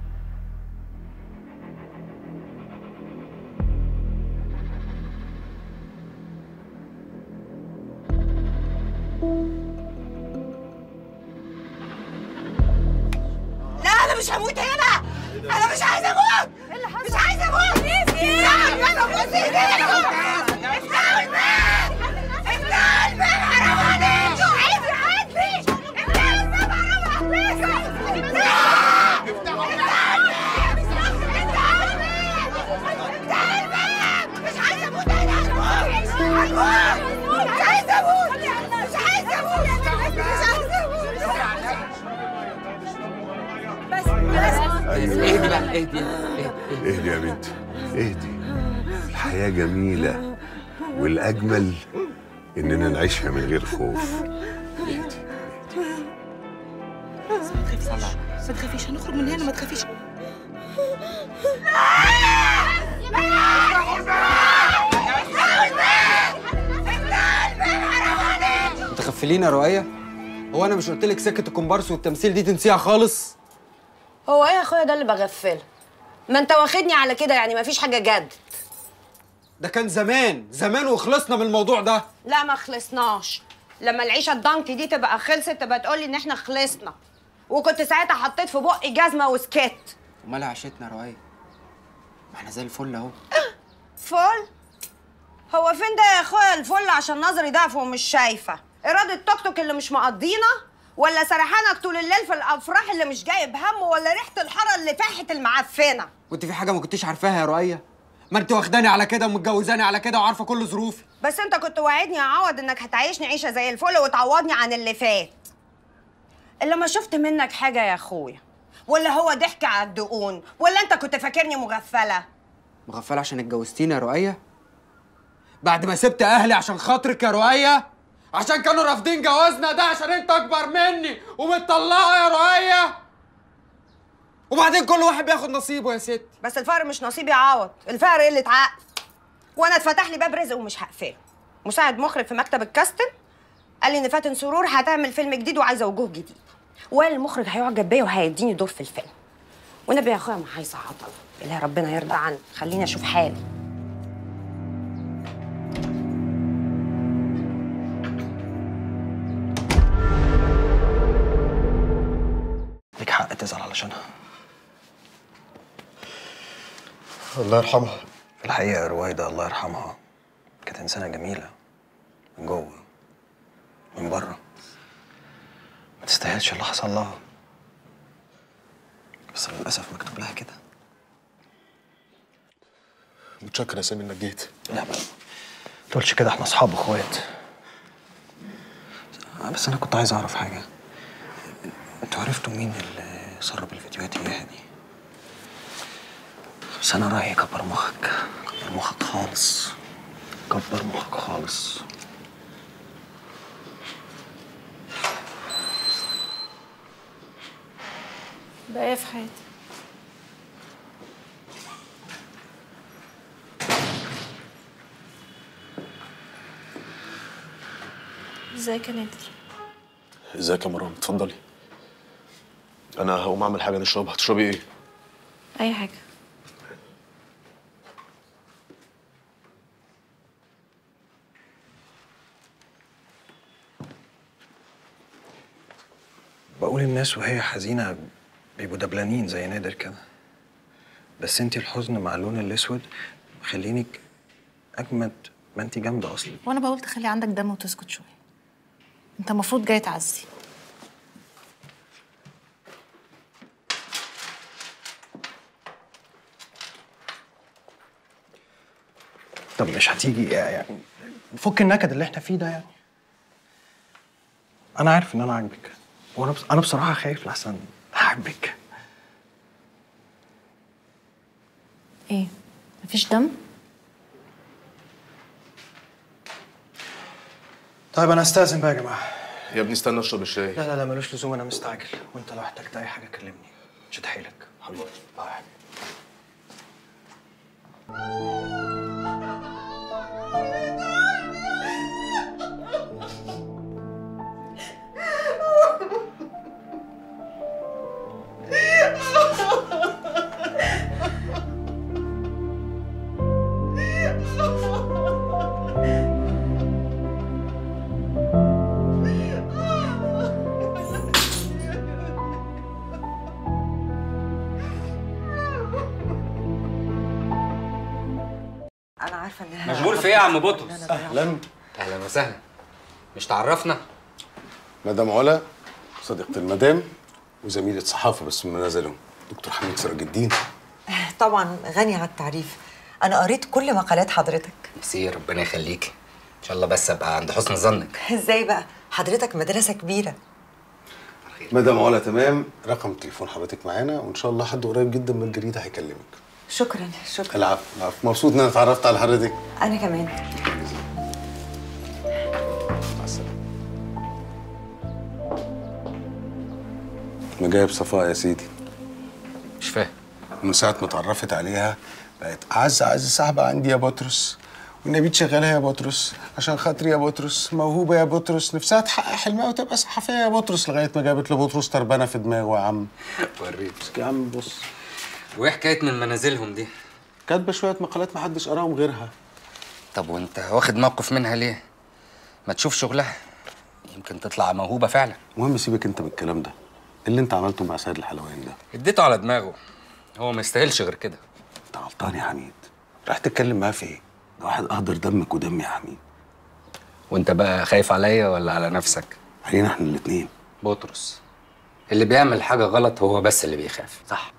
لا انا مش هموت هنا انا مش عايزه اموت مش عايزه اموت لا انا بص ايديكم افتحوا الباب افتحوا الباب حرام عليكم عايز يعدي افتحوا الباب حرام عليكم لا! افتحوا الباب افتحوا الباب مش عايزه اموت هنا هموت هموت مش عايزه اموت مش عايزه اموت مش عايزه اموت بس بس اهدي بقى اهدي اهدي يا بنتي اهدي الحياة جميلة والأجمل إننا نعيشها من غير خوف ما تخافيش ما تخافيش هنخرج من هنا ما تخافيش متغفلين يا رؤية هو انا مش قلت لك سكة الكومبارس والتمثيل دي تنسيها خالص هو ايه يا اخويا ده اللي بغفله ما انت واخدني على كده يعني مفيش حاجه جد ده كان زمان زمان وخلصنا من الموضوع ده لا ما خلصناش لما العيشه الضنك دي تبقى خلصت تبقى تقولي ان احنا خلصنا وكنت ساعتها حطيت في بقي جزمه وسكت امال عشتنا يا رؤية ما احنا زي الفل اهو فل هو فين ده يا اخويا الفل عشان نظري ضعف ومش شايفه اراده توك توك اللي مش مقضينا ولا سرحانك طول الليل في الافراح اللي مش جايب هم ولا ريحه الحاره اللي فاحت المعفنه وانت في حاجة ما كنتيش عارفاها يا رؤية ما انت واخداني على كده ومتجوزاني على كده وعارفة كل ظروفي بس انت كنت واعدني يا عوض انك هتعيشني عيشه زي الفل وتعوضني عن اللي فات الا ما شفت منك حاجه يا اخويا ولا هو ضحك على الدقون ولا انت كنت فاكرني مغفله مغفلة عشان اتجوزتيني يا رؤية بعد ما سبت اهلي عشان خاطرك يا رؤية عشان كانوا رافضين جوازنا ده عشان انت اكبر مني ومتطلقة يا رؤية وبعدين كل واحد بياخد نصيبه يا ست بس الفقر مش نصيبي يا عوض الفقر قله عقل وانا اتفتح لي باب رزق ومش هقفله مساعد مخرج في مكتب الكاستن قال لي ان فاتن سرور هتعمل فيلم جديد وعايزه وجوه جديد وقال المخرج هيعجب بيا وهيديني دور في الفيلم والنبي يا اخويا ما عايزه عطل اللي ربنا يرضى عني خليني اشوف حالي ليك حق تزعل علشانها الله يرحمها الحقيقة رويدة الله يرحمها كانت إنسانة جميلة من جوه من بره ما تستاهلش اللي حصل لها بس للاسف مكتوب لها كده متشكر يا سامي انك جيت لا ما تقولش كده احنا اصحاب اخوات بس انا كنت عايز اعرف حاجه انتوا عرفتوا مين اللي سرب الفيديوهات اياها دي بس انا رايي كبر مخك كبر مخك خالص كبر مخك خالص ده ايه في حياتي ازيك يا نادر ازيك يا مرام اتفضلي انا هقوم اعمل حاجه نشربها تشربي ايه اي حاجه بقول الناس وهي حزينة بيبقوا دبلانين زي نادر كده بس انتي الحزن مع اللون الاسود مخلينك اجمد ما انتي جامدة اصلا وانا بقول تخلي عندك دم وتسكت شويه انت المفروض جاي تعزي طب مش هتيجي يعني فك النكد اللي احنا فيه ده يعني انا عارف ان انا عاجبك وانا بس انا بصراحة خايف لحسن احبك ايه مفيش دم طيب انا استاذن بقى يا جماعة يا ابني استنى اشرب الشاي لا لا لا ملوش لزوم انا مستعجل وانت لو احتجت اي حاجة كلمني شد حيلك حبيبي باي انا عارفه انها مشغول في ايه يا عم بطرس؟ اهلا اهلا وسهلا مش تعرفنا؟ مدام علا صديقة المدام وزميلة صحافة بس من منازلهم دكتور حميد سراج الدين طبعا غني عن التعريف انا قريت كل مقالات حضرتك ميرسي ربنا يخليك ان شاء الله بس ابقى عند حسن ظنك ازاي بقى حضرتك مدرسه كبيره مدام علا تمام رقم تليفون حضرتك معانا وان شاء الله حد قريب جدا من الجريدة هيكلمك شكرا شكرا العفو العفو مبسوط ان انا اتعرفت على حضرتك انا كمان انا جايب صفاء يا سيدي مش فاهم من ساعة ما اتعرفت عليها بقت أعز أعز صاحبة عندي يا بطرس والنبي تشغلها يا بطرس عشان خاطري يا بطرس موهوبة يا بطرس نفسها تحقق حلمها وتبقى صحفية يا بطرس لغاية ما جابت لبطرس تربانة في دماغه يا عم وريك يا عم بص وايه حكايه من منازلهم دي؟ كاتبة شوية مقالات محدش قراهم غيرها طب وانت واخد موقف منها ليه؟ ما تشوف شغلها يمكن تطلع موهوبه فعلا المهم سيبك انت من الكلام ده إيه اللي انت عملته مع سيد الحلواني ده اديته على دماغه هو ما يستاهلش غير كده انت غلطان يا حميد راح تتكلم معاه في ايه؟ ده واحد اهدر دمك ودمي يا حميد وانت بقى خايف عليا ولا على نفسك؟ علينا احنا الاتنين بطرس اللي بيعمل حاجه غلط هو بس اللي بيخاف صح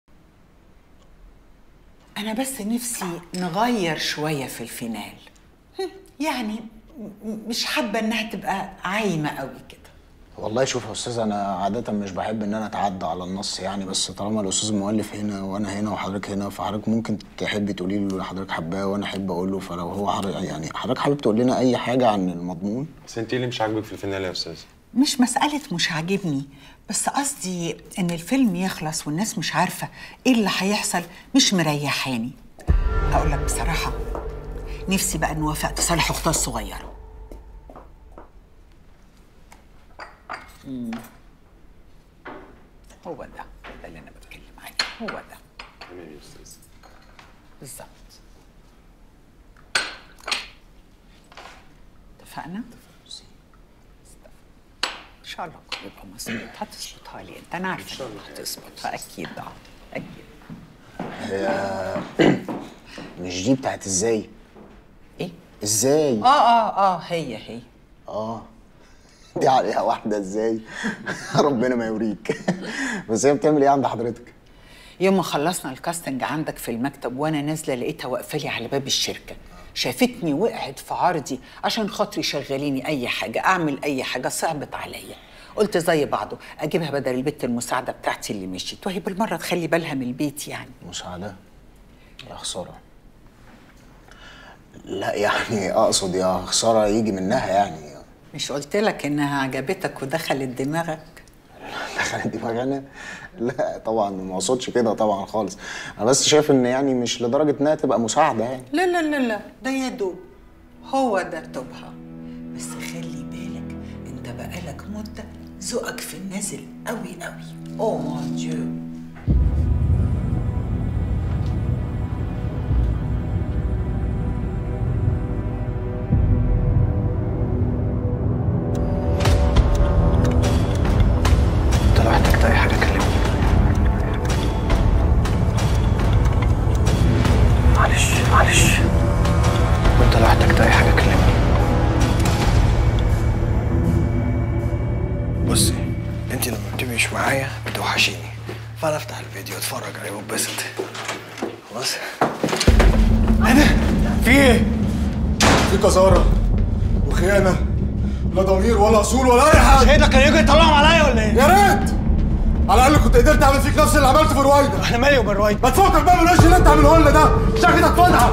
أنا بس نفسي نغير شوية في الفينال هم، يعني م- مش حابة إنها تبقى عايمة قوي كده والله شوف يا استاذ انا عاده مش بحب ان انا اتعدى على النص يعني بس طالما الاستاذ المؤلف هنا وانا هنا وحضرتك هنا فحضرتك ممكن تحبي تقولي له اللي حضرتك حباه وانا احب اقول له فلو هو حضرتك يعني حضرتك حابب تقول لنا اي حاجه عن المضمون بس انت ايه اللي مش عاجبك في الفينال يا استاذ؟ مش مسألة مش عاجبني بس قصدي إن الفيلم يخلص والناس مش عارفة إيه اللي هيحصل مش مريحاني أقول لك بصراحة نفسي بقى نوافق تصالح أختها الصغيرة مم. هو ده ده اللي أنا بتكلم عنه هو ده تمام يا استاذ بالظبط اتفقنا؟ ان شاء الله كله يبقى مظبوط هتظبطها لي انت انا عارفه ان شاء الله هتظبط اكيد اه اكيد هي مش دي بتاعت ازاي ايه ازاي اه اه اه هي هي اه دي عليها واحده ازاي ربنا ما يوريك بس هي بتعمل ايه عند حضرتك يوم ما خلصنا الكاستنج عندك في المكتب وانا نازله لقيتها واقفه لي على باب الشركه شافتني وقعت في عرضي عشان خاطري شغليني اي حاجه اعمل اي حاجه صعبت عليا قلت زي بعضه اجيبها بدل البت المساعده بتاعتي اللي مشيت وهي بالمره تخلي بالها من البيت يعني مساعده يا خساره لا يعني اقصد يا خساره يجي منها يعني مش قلت لك انها عجبتك ودخلت دماغك دخلت دماغنا لا طبعا ما اقصدش كده طبعا خالص انا بس شايف ان يعني مش لدرجه انها تبقى مساعده يعني لا لا لا لا ده يا دوب هو ده توبها بس خلي بالك انت بقالك مده ذوقك في النازل قوي قوي او مون ديو انت لو احتجت اي حاجه كلمني معلش معلش وانت لو احتجت اي حاجه كلمني بصي انت لما بتبقي مش معايا بتوحشيني فانا افتح الفيديو اتفرج عليه واتبسط خلاص ايه ده؟ في ايه؟ في قذارة وخيانة لا ضمير ولا اصول ولا اي حاجة شهيدك كان يجي يطلعهم عليا ولا ايه؟ يا ريت على الاقل كنت قدرت اعمل فيك نفس اللي عملته في رويدا احنا مالي وبين رويدا ما تفكر بقى من الوش اللي انت عامله لنا ده شكلك فضحة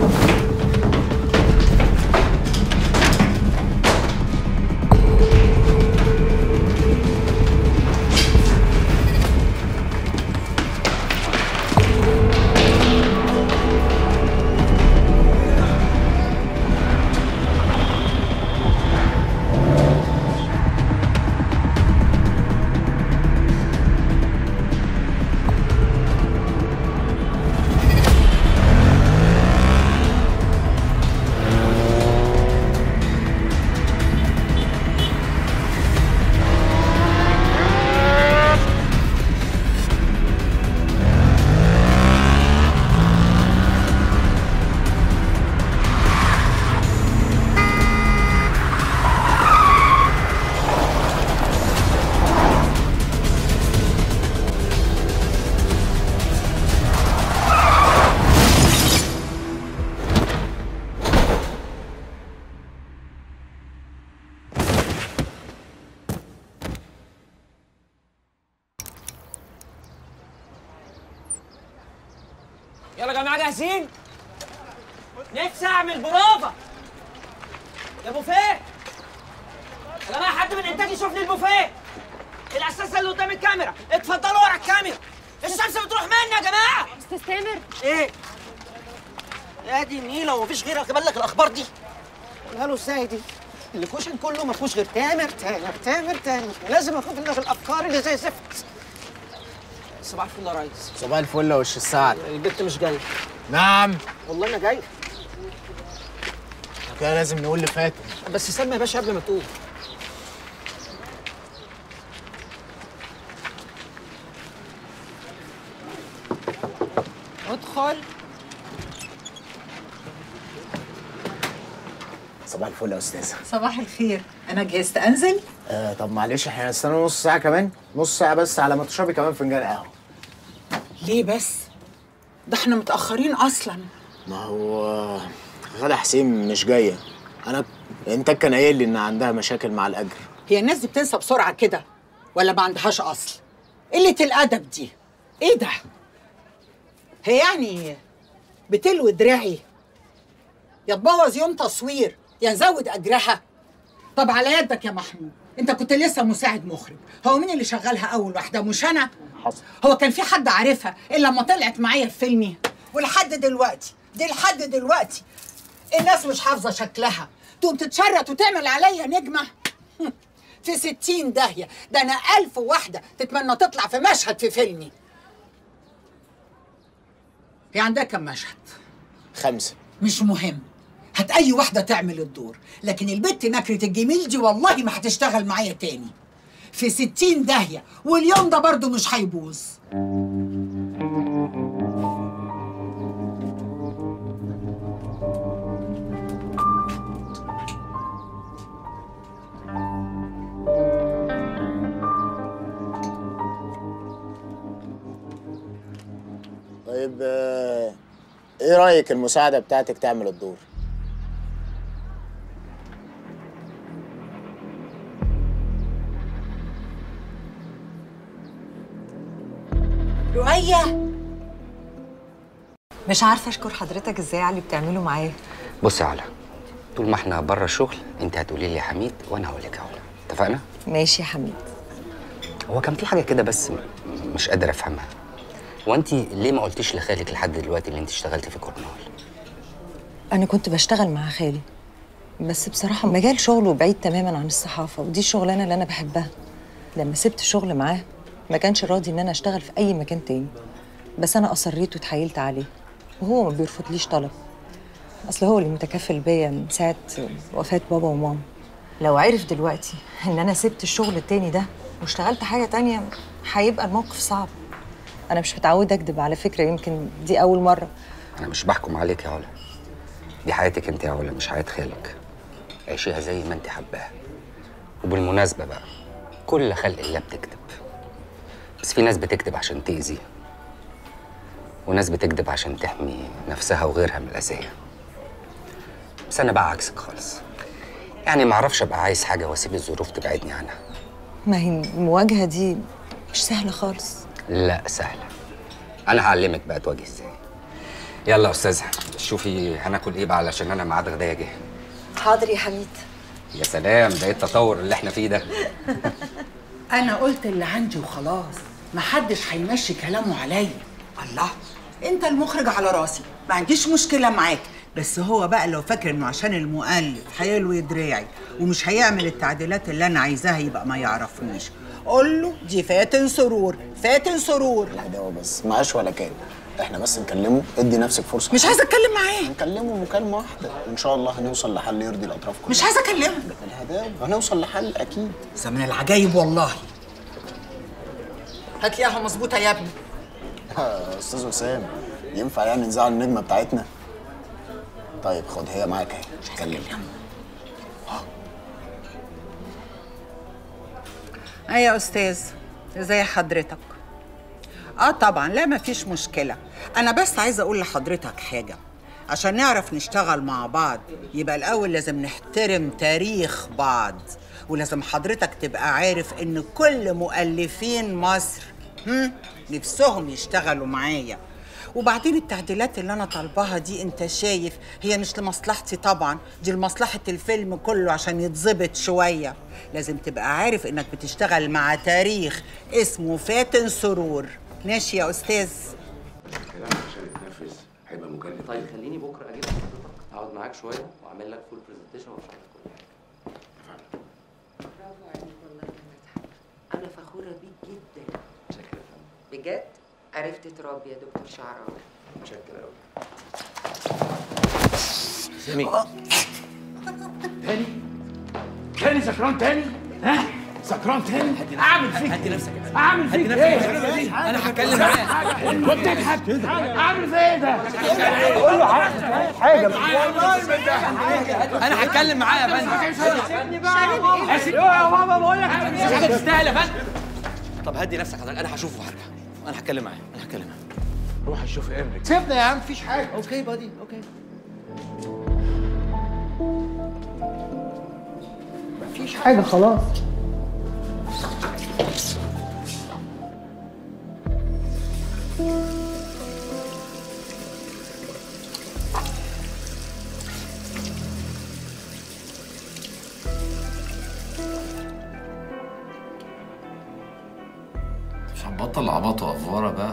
يلا يا جماعه جاهزين؟ نفسي اعمل بروفا يا بوفيه يا جماعه حد من الانتاج يشوف لي البوفيه الاساسه اللي قدام الكاميرا اتفضلوا ورا الكاميرا الشمس بتروح مني يا جماعه استاذ تامر ايه يا دي النيله ومفيش غيرك بلغ الاخبار دي قولها له ازاي دي الكوشن كله ما فيهوش غير تامر تامر تامر تامر لازم اخد لك الافكار اللي زي زفت صباح الفل يا ريس صباح الفل يا وش السعد البت مش جايه نعم والله انا جاي كده لازم نقول لفاتن بس سلمى يا باشا قبل ما تقول ادخل صباح الفل يا استاذه صباح الخير انا جهزت انزل آه طب معلش احنا هنستنى نص ساعه كمان نص ساعه بس على ما تشربي كمان فنجان قهوه ليه بس ده احنا متاخرين اصلا ما هو غدا حسين مش جايه انا انت كان قايل لي ان عندها مشاكل مع الاجر هي الناس دي بتنسى بسرعه كده ولا ما عندهاش اصل قله الادب دي ايه ده هي يعني بتلوي دراعي يا تبوظ يوم تصوير يا نزود اجرها طب على يدك يا محمود انت كنت لسه مساعد مخرج هو مين اللي شغلها اول واحده مش انا حصل هو كان في حد عارفها الا لما طلعت معايا في فيلمي ولحد دلوقتي دي لحد دلوقتي الناس مش حافظه شكلها تقوم تتشرط وتعمل عليا نجمه في ستين داهيه ده انا الف واحده تتمنى تطلع في مشهد في فيلمي هي عندها كم مشهد خمسه مش مهم هات اي واحده تعمل الدور لكن البت نكره الجميل دي والله ما هتشتغل معايا تاني في ستين داهيه واليوم ده برضو مش هيبوظ طيب آه، ايه رايك المساعده بتاعتك تعمل الدور رؤية مش عارفة أشكر حضرتك إزاي على اللي بتعمله معايا بص يا علا طول ما احنا بره الشغل انت هتقولي لي يا حميد وانا هقول لك يا علا اتفقنا ماشي يا حميد هو كان في حاجه كده بس م- مش قادر افهمها هو انت ليه ما قلتيش لخالك لحد دلوقتي اللي انت اشتغلتي في كورنال أنا كنت بشتغل مع خالي بس بصراحة مجال شغله بعيد تماما عن الصحافة ودي الشغلانة اللي أنا بحبها لما سبت الشغل معاه ما كانش راضي إن أنا أشتغل في أي مكان تاني بس أنا أصريت واتحايلت عليه وهو ما بيرفضليش طلب أصل هو اللي متكفل بيا من ساعة وفاة بابا وماما لو عرف دلوقتي إن أنا سبت الشغل التاني ده واشتغلت حاجة تانية هيبقى الموقف صعب أنا مش متعودة أكدب على فكرة يمكن دي أول مرة انا مش بحكم عليك يا علا دي حياتك انت يا علا مش حياه خالك عيشيها زي ما انت حباها وبالمناسبه بقى كل خلق الله بتكذب بس في ناس بتكذب عشان تأذي وناس بتكذب عشان تحمي نفسها وغيرها من الأذية بس أنا بقى عكسك خالص يعني معرفش أبقى عايز حاجة وأسيب الظروف تبعدني عنها ما هي المواجهة دي مش سهلة خالص لا سهلة أنا هعلمك بقى تواجه إزاي يلا يا أستاذة شوفي هناكل إيه بقى علشان أنا ميعاد غدايا جه حاضر يا حميد يا سلام ده إيه التطور اللي إحنا فيه ده انا قلت اللي عندي وخلاص محدش هيمشي كلامه عليا الله انت المخرج على راسي ما عنديش مشكله معاك بس هو بقى لو فاكر انه عشان المؤلف هيلوي دراعي ومش هيعمل التعديلات اللي انا عايزاها يبقى ما يعرفنيش قول له دي فاتن سرور فاتن سرور لا هو بس معاش ولا كان احنا بس نكلمه ادي نفسك فرصه مش عايزه اتكلم معاه نكلمه مكالمه واحده وان شاء الله هنوصل لحل يرضي الاطراف كلها مش عايزه اكلمه الهداوه هنوصل لحل اكيد زمن العجايب والله هات لي قهوه مظبوطه يا ابني يا استاذ وسام ينفع يعني نزعل النجمه بتاعتنا طيب خد هي معاك اهي مش هكلمها ايه يا استاذ ازي حضرتك اه طبعا لا مفيش مشكله انا بس عايزه اقول لحضرتك حاجه عشان نعرف نشتغل مع بعض يبقى الاول لازم نحترم تاريخ بعض ولازم حضرتك تبقى عارف ان كل مؤلفين مصر هم نفسهم يشتغلوا معايا وبعدين التعديلات اللي انا طالباها دي انت شايف هي مش لمصلحتي طبعا دي لمصلحه الفيلم كله عشان يتظبط شويه لازم تبقى عارف انك بتشتغل مع تاريخ اسمه فاتن سرور ماشي يا استاذ كلام عشان يتنفذ هيبقى مكلف طيب خليني بكرة أجي لحضرتك أقعد معاك شوية وأعمل لك فول برزنتيشن وأشرح لك كل حاجة برافو عليك والله يا مدحت انا فخوره بيك جدا شكرا بجد عرفت تربي يا دكتور شعراوي شكرا أوي سامي تاني تاني سكران تاني ها سكران تاني اعمل فيك هدي نفسك اعمل فيك ايه أنا هتكلم معاه. كنت تضحك اعمل في ايه ده قول له حاجه انا هتكلم معاه يا فندم سيبني بقى يا بابا بقول لك مش حاجه تستاهل يا فندم طب هدي نفسك حضرتك انا هشوفه وهرجع انا هتكلم معاه انا هتكلم معاه روح شوف امرك سيبنا يا عم مفيش حاجه اوكي بادي اوكي مفيش حاجه خلاص مش هتبطل عبط وافوره بقى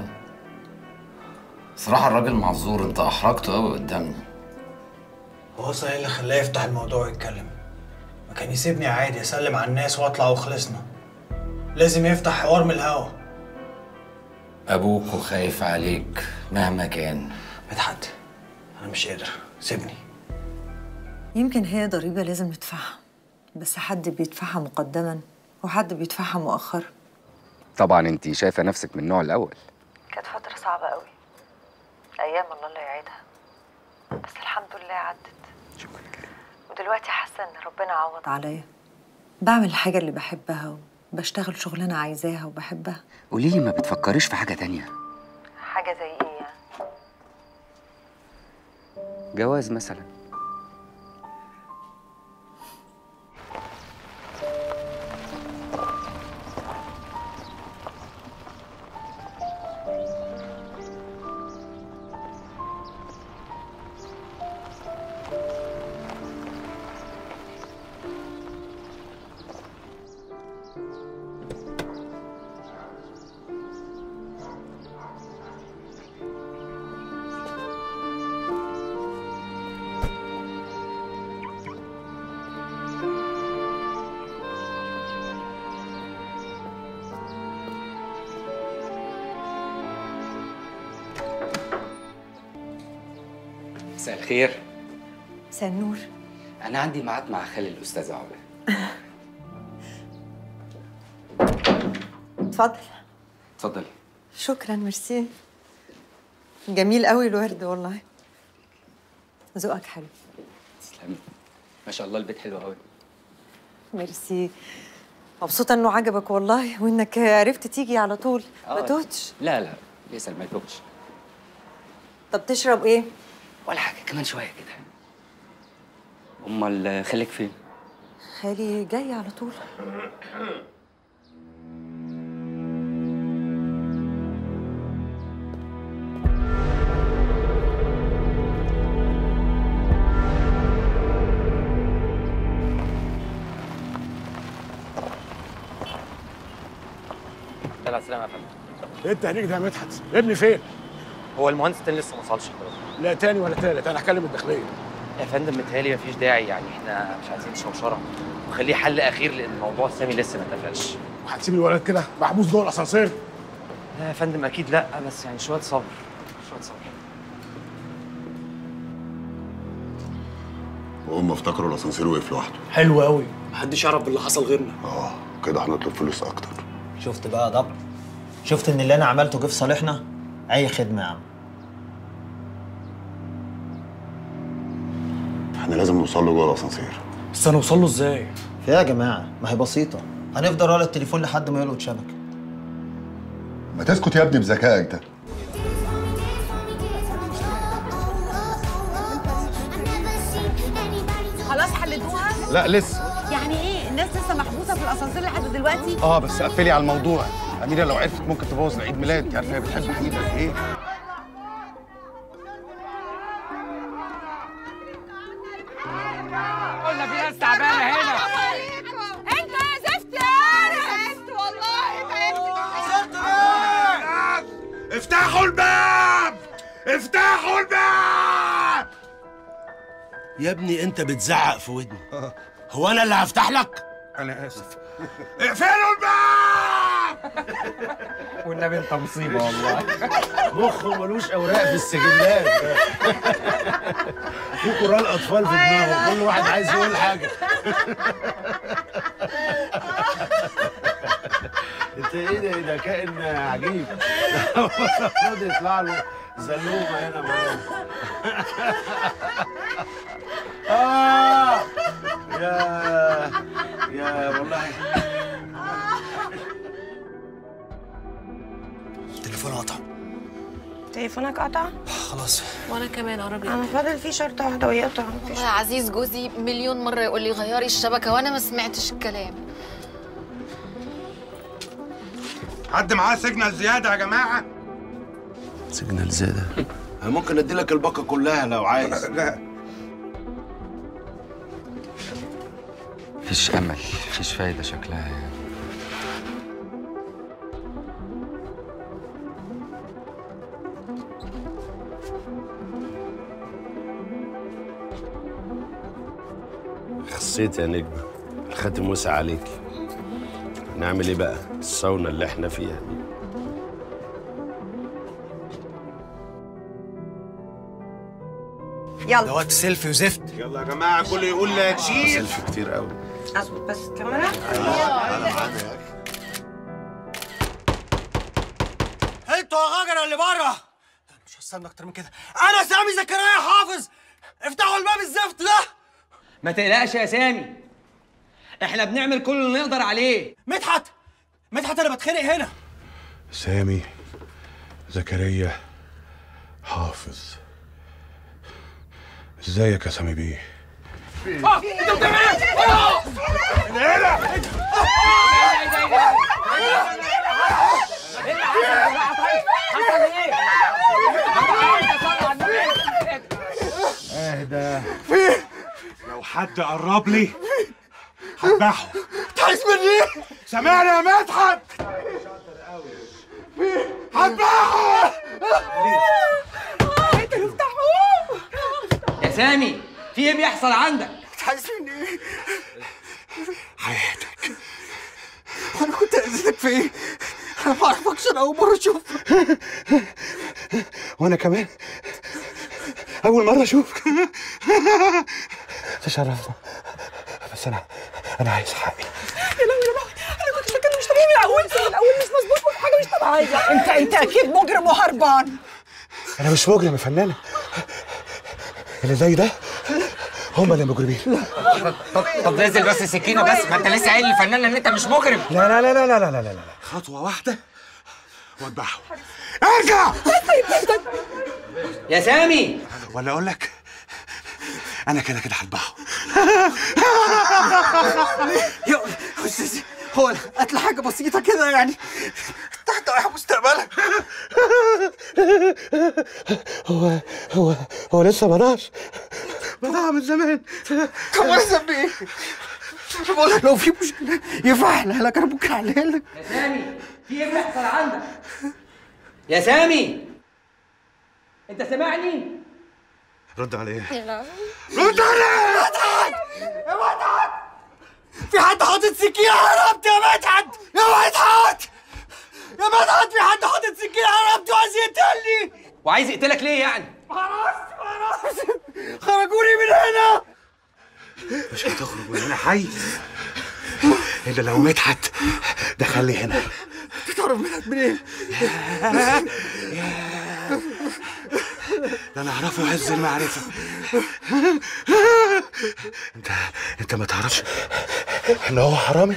صراحة الراجل معذور انت احرجته قوي قدامنا هو اصلا ايه اللي خلاه يفتح الموضوع ويتكلم ما كان يسيبني عادي اسلم على الناس واطلع وخلصنا لازم يفتح حوار من الهوا ابوك وخايف عليك مهما كان مدحت انا مش قادر سيبني يمكن هي ضريبه لازم ندفعها بس حد بيدفعها مقدما وحد بيدفعها مؤخرا طبعا أنت شايفة نفسك من النوع الأول كانت فتره صعبه قوي ايام الله لا يعيدها بس الحمد لله عدت ودلوقتي حاسه ان ربنا عوض عليا بعمل الحاجه اللي بحبها وبشتغل شغلانه عايزاها وبحبها قولي لي ما بتفكريش في حاجة تانية حاجه زي ايه يعني جواز مثلا مساء الخير مساء النور انا عندي ميعاد مع خالي الاستاذ عقبه اتفضل اتفضلي شكرا ميرسي جميل قوي الورد والله ذوقك حلو تسلمي ما شاء الله البيت حلو قوي ميرسي مبسوطة انه عجبك والله وانك عرفت تيجي على طول ما توتش لا لا يسأل ما يتوبش طب تشرب ايه؟ ولا حاجه كمان شويه كده امال خليك فين خالي جاي على طول لا سلام يا فندم ايه التهنيج ده يا مدحت ابني فين هو المهندس التاني لسه ما وصلش لا تاني ولا تالت انا هكلم الداخليه يا فندم متهيألي مفيش داعي يعني احنا مش عايزين شوشره وخليه حل اخير لان موضوع سامي لسه ما اتقفلش وهتسيب الولد كده محبوس جوه الاسانسير لا يا فندم اكيد لا بس يعني شويه صبر شويه صبر وهم افتكروا الاسانسير وقف لوحده حلو قوي محدش يعرف باللي حصل غيرنا اه كده هنطلب فلوس اكتر شفت بقى يا ضبط شفت ان اللي انا عملته جه في صالحنا اي خدمه يا عم احنا لازم نوصل له جوه الاسانسير بس هنوصل له ازاي فيها يا جماعه ما هي بسيطه هنفضل ورا التليفون لحد ما يلقط شبكه ما تسكت يا ابني بذكائك ده خلاص حلتوها؟ لا لسه يعني ايه الناس لسه محبوسه في الاسانسير لحد دلوقتي؟ اه بس قفلي على الموضوع اميره لو عرفت ممكن تبوظ العيد ميلاد انت عارفه هي بتحب حميد قد ايه قلنا في ناس تعبانه هنا انت يا زفت يا زفت والله تعبت افتحوا الباب افتحوا الباب يا ابني انت بتزعق في ودني هو انا اللي هفتح لك انا اسف اقفلوا الباب والنبي انت مصيبه والله مخه ملوش اوراق في السجلات في قران اطفال في دماغه كل واحد عايز يقول حاجه انت ايه ده ده كائن عجيب المفروض يطلع له زلومه هنا معانا اه يا يا والله التليفون قطع تليفونك قطع خلاص وانا كمان قرب انا فاضل فيه شرطه واحده ويقطع والله يا عزيز جوزي مليون مرة يقول لي غيري الشبكة وانا ما سمعتش الكلام حد معاه سيجنال زياده يا جماعه سيجنال زياده أنا ممكن ادي لك الباقه كلها لو عايز لا مفيش امل مفيش فايده شكلها يعني خسيت يا نجمة الخاتم وسع عليكي نعمل ايه بقى الساونا اللي احنا فيها دي يلا ده وقت سيلفي وزفت يلا يا جماعه كله يقول لا تشيل سيلفي كتير قوي اظبط بس الكاميرا انتوا يا غجرة اللي بره مش هستنى اكتر من كده انا سامي زكريا حافظ افتحوا الباب الزفت ده ما تقلقش يا سامي احنا بنعمل كل اللي نقدر عليه مدحت مدحت انا بتخانق هنا سامي زكريا حافظ ازيك يا سامي بيه آه، انت بتعمل ايه؟ آه! اهدى فين لو حد قرب لي هذبحه انت عايز مني سامعني يا مدحت هذبحه اقتلوا افتحوه يا سامي في ايه بيحصل عندك؟ انت عايز مني ايه؟ حياتك وانا كنت اذيتك في ايه؟ انا ما اعرفكش انا اول مره اشوفك وانا كمان اول مره اشوفك تشرفنا بس انا انا عايز حقي يا لهوي يا لهوي انا كنت فاكر مش طبيعي من الاول من الاول مش مظبوط حاجه مش طبيعيه انت انت اكيد مجرم وهربان انا مش مجرم يا فنانه اللي زي ده هم اللي مجرمين طب طب نزل بس السكينه بس ما انت لسه قايل للفنان ان انت مش مجرم لا لا لا لا لا لا لا لا خطوه واحده واذبحه ارجع يا سامي ولا اقول لك انا كده كده هذبحه يا استاذ هو القتل حاجه بسيطه كده يعني تحت ضايع مستقبلك هو هو هو لسه ما ناش بضاعة من زمان طب وانا ذنبي ايه؟ انا بقول لك لو في مشكله ينفع احلها لك انا ممكن احلها لك يا سامي في ايه بيحصل عندك؟ يا سامي انت سامعني؟ رد على ايه؟ رد عليا يا مدحت يا مدحت في حد حاطط سكينة على رقبتي يا مدحت يا مدحت يا مدحت في حد حاطط سكينة على رقبتي وعايز يقتلني وعايز يقتلك ليه يعني؟ خلاص خلاص خرجوني من هنا مش هتخرج من هنا حي الا لو مدحت دخلني هنا تعرف مدحت منين؟ ده انا اعرفه عز المعرفه انت انت ما تعرفش ان هو حرامي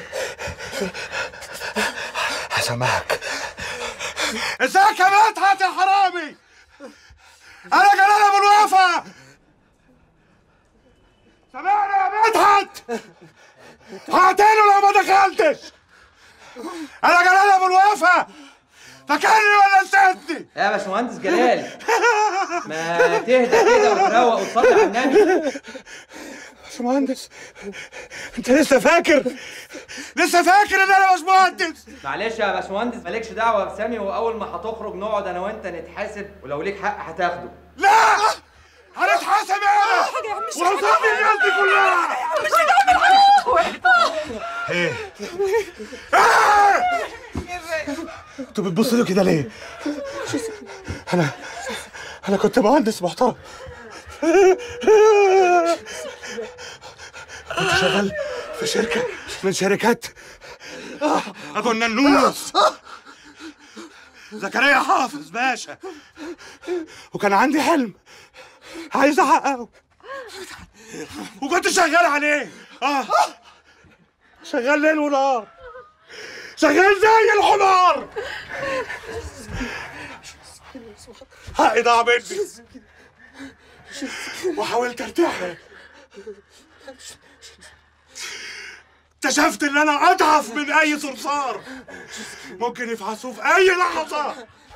هسامحك ازيك يا مدحت يا حرامي انا جلال ابو الوفا سامعني يا مدحت هقتله لو ما دخلتش انا جلال ابو الوفا فاكرني ولا نسيتني يا باشمهندس جلال ما تهدى كده وتروق وتصلي على النبي باشمهندس انت لسه فاكر لسه فاكر ان انا باشمهندس معلش يا باشمهندس مالكش دعوه بسامي واول ما هتخرج نقعد انا وانت نتحاسب ولو ليك حق هتاخده لا هنتحاسب انا وهصفي الناس دي كلها مش هنعمل حاجة ايه ايه انتوا بتبصوا له كده ليه؟ انا انا كنت مهندس محترم كنت شغال في شركة من شركات ابو الننوس زكريا حافظ باشا وكان عندي حلم عايز احققه وكنت شغال عليه اه شغال ليل ونهار شغال زي الحمار حقي ضاع مني وحاولت ارتاح اكتشفت ان انا اضعف من اي صرصار ممكن يفحصوه في اي لحظه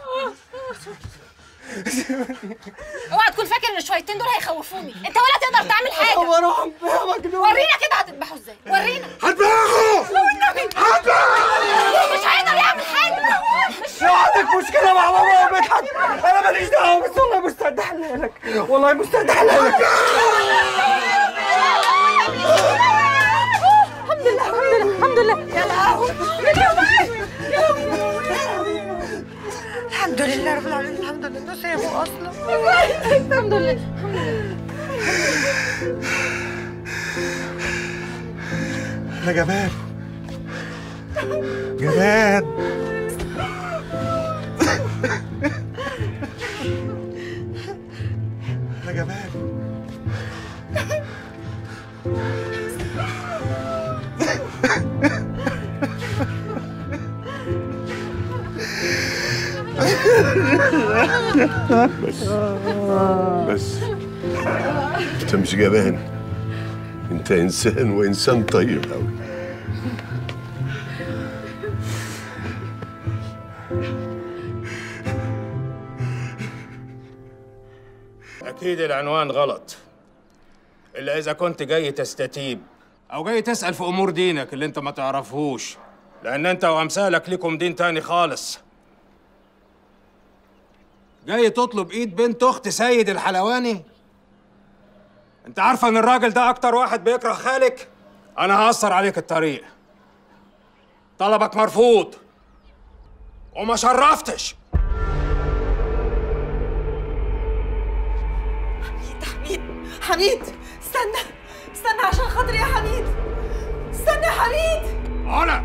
اوعى تكون فاكر ان الشويتين دول هيخوفوني انت ولا تقدر تعمل حاجه حرام يا مجنون ورينا كده هتذبحه ازاي ورينا هذبحه والنبي مش هيقدر يعمل حاجه مش لو عندك مشكلة مع بابا يا مدحت أنا ماليش دعوة بس والله مستعد أحلها لك والله مستعد أحلها لك الحمد لله الحمد لله الحمد لله يا لهوي الحمد لله رب العالمين الحمد لله ده سابه اصلا الحمد لله الحمد لله انا جبان جبان انا جبان بس بس انت مش جبان انت انسان وانسان طيب قوي أكيد العنوان غلط إلا إذا كنت جاي تستتيب أو جاي تسأل في أمور دينك اللي أنت ما تعرفهوش لأن أنت وأمثالك ليكم دين تاني خالص جاي تطلب إيد بنت أخت سيد الحلواني أنت عارفة إن الراجل ده أكتر واحد بيكره خالك أنا هأثر عليك الطريق طلبك مرفوض وما شرفتش حميد حميد استنى استنى عشان خاطري يا حميد استنى يا حميد علا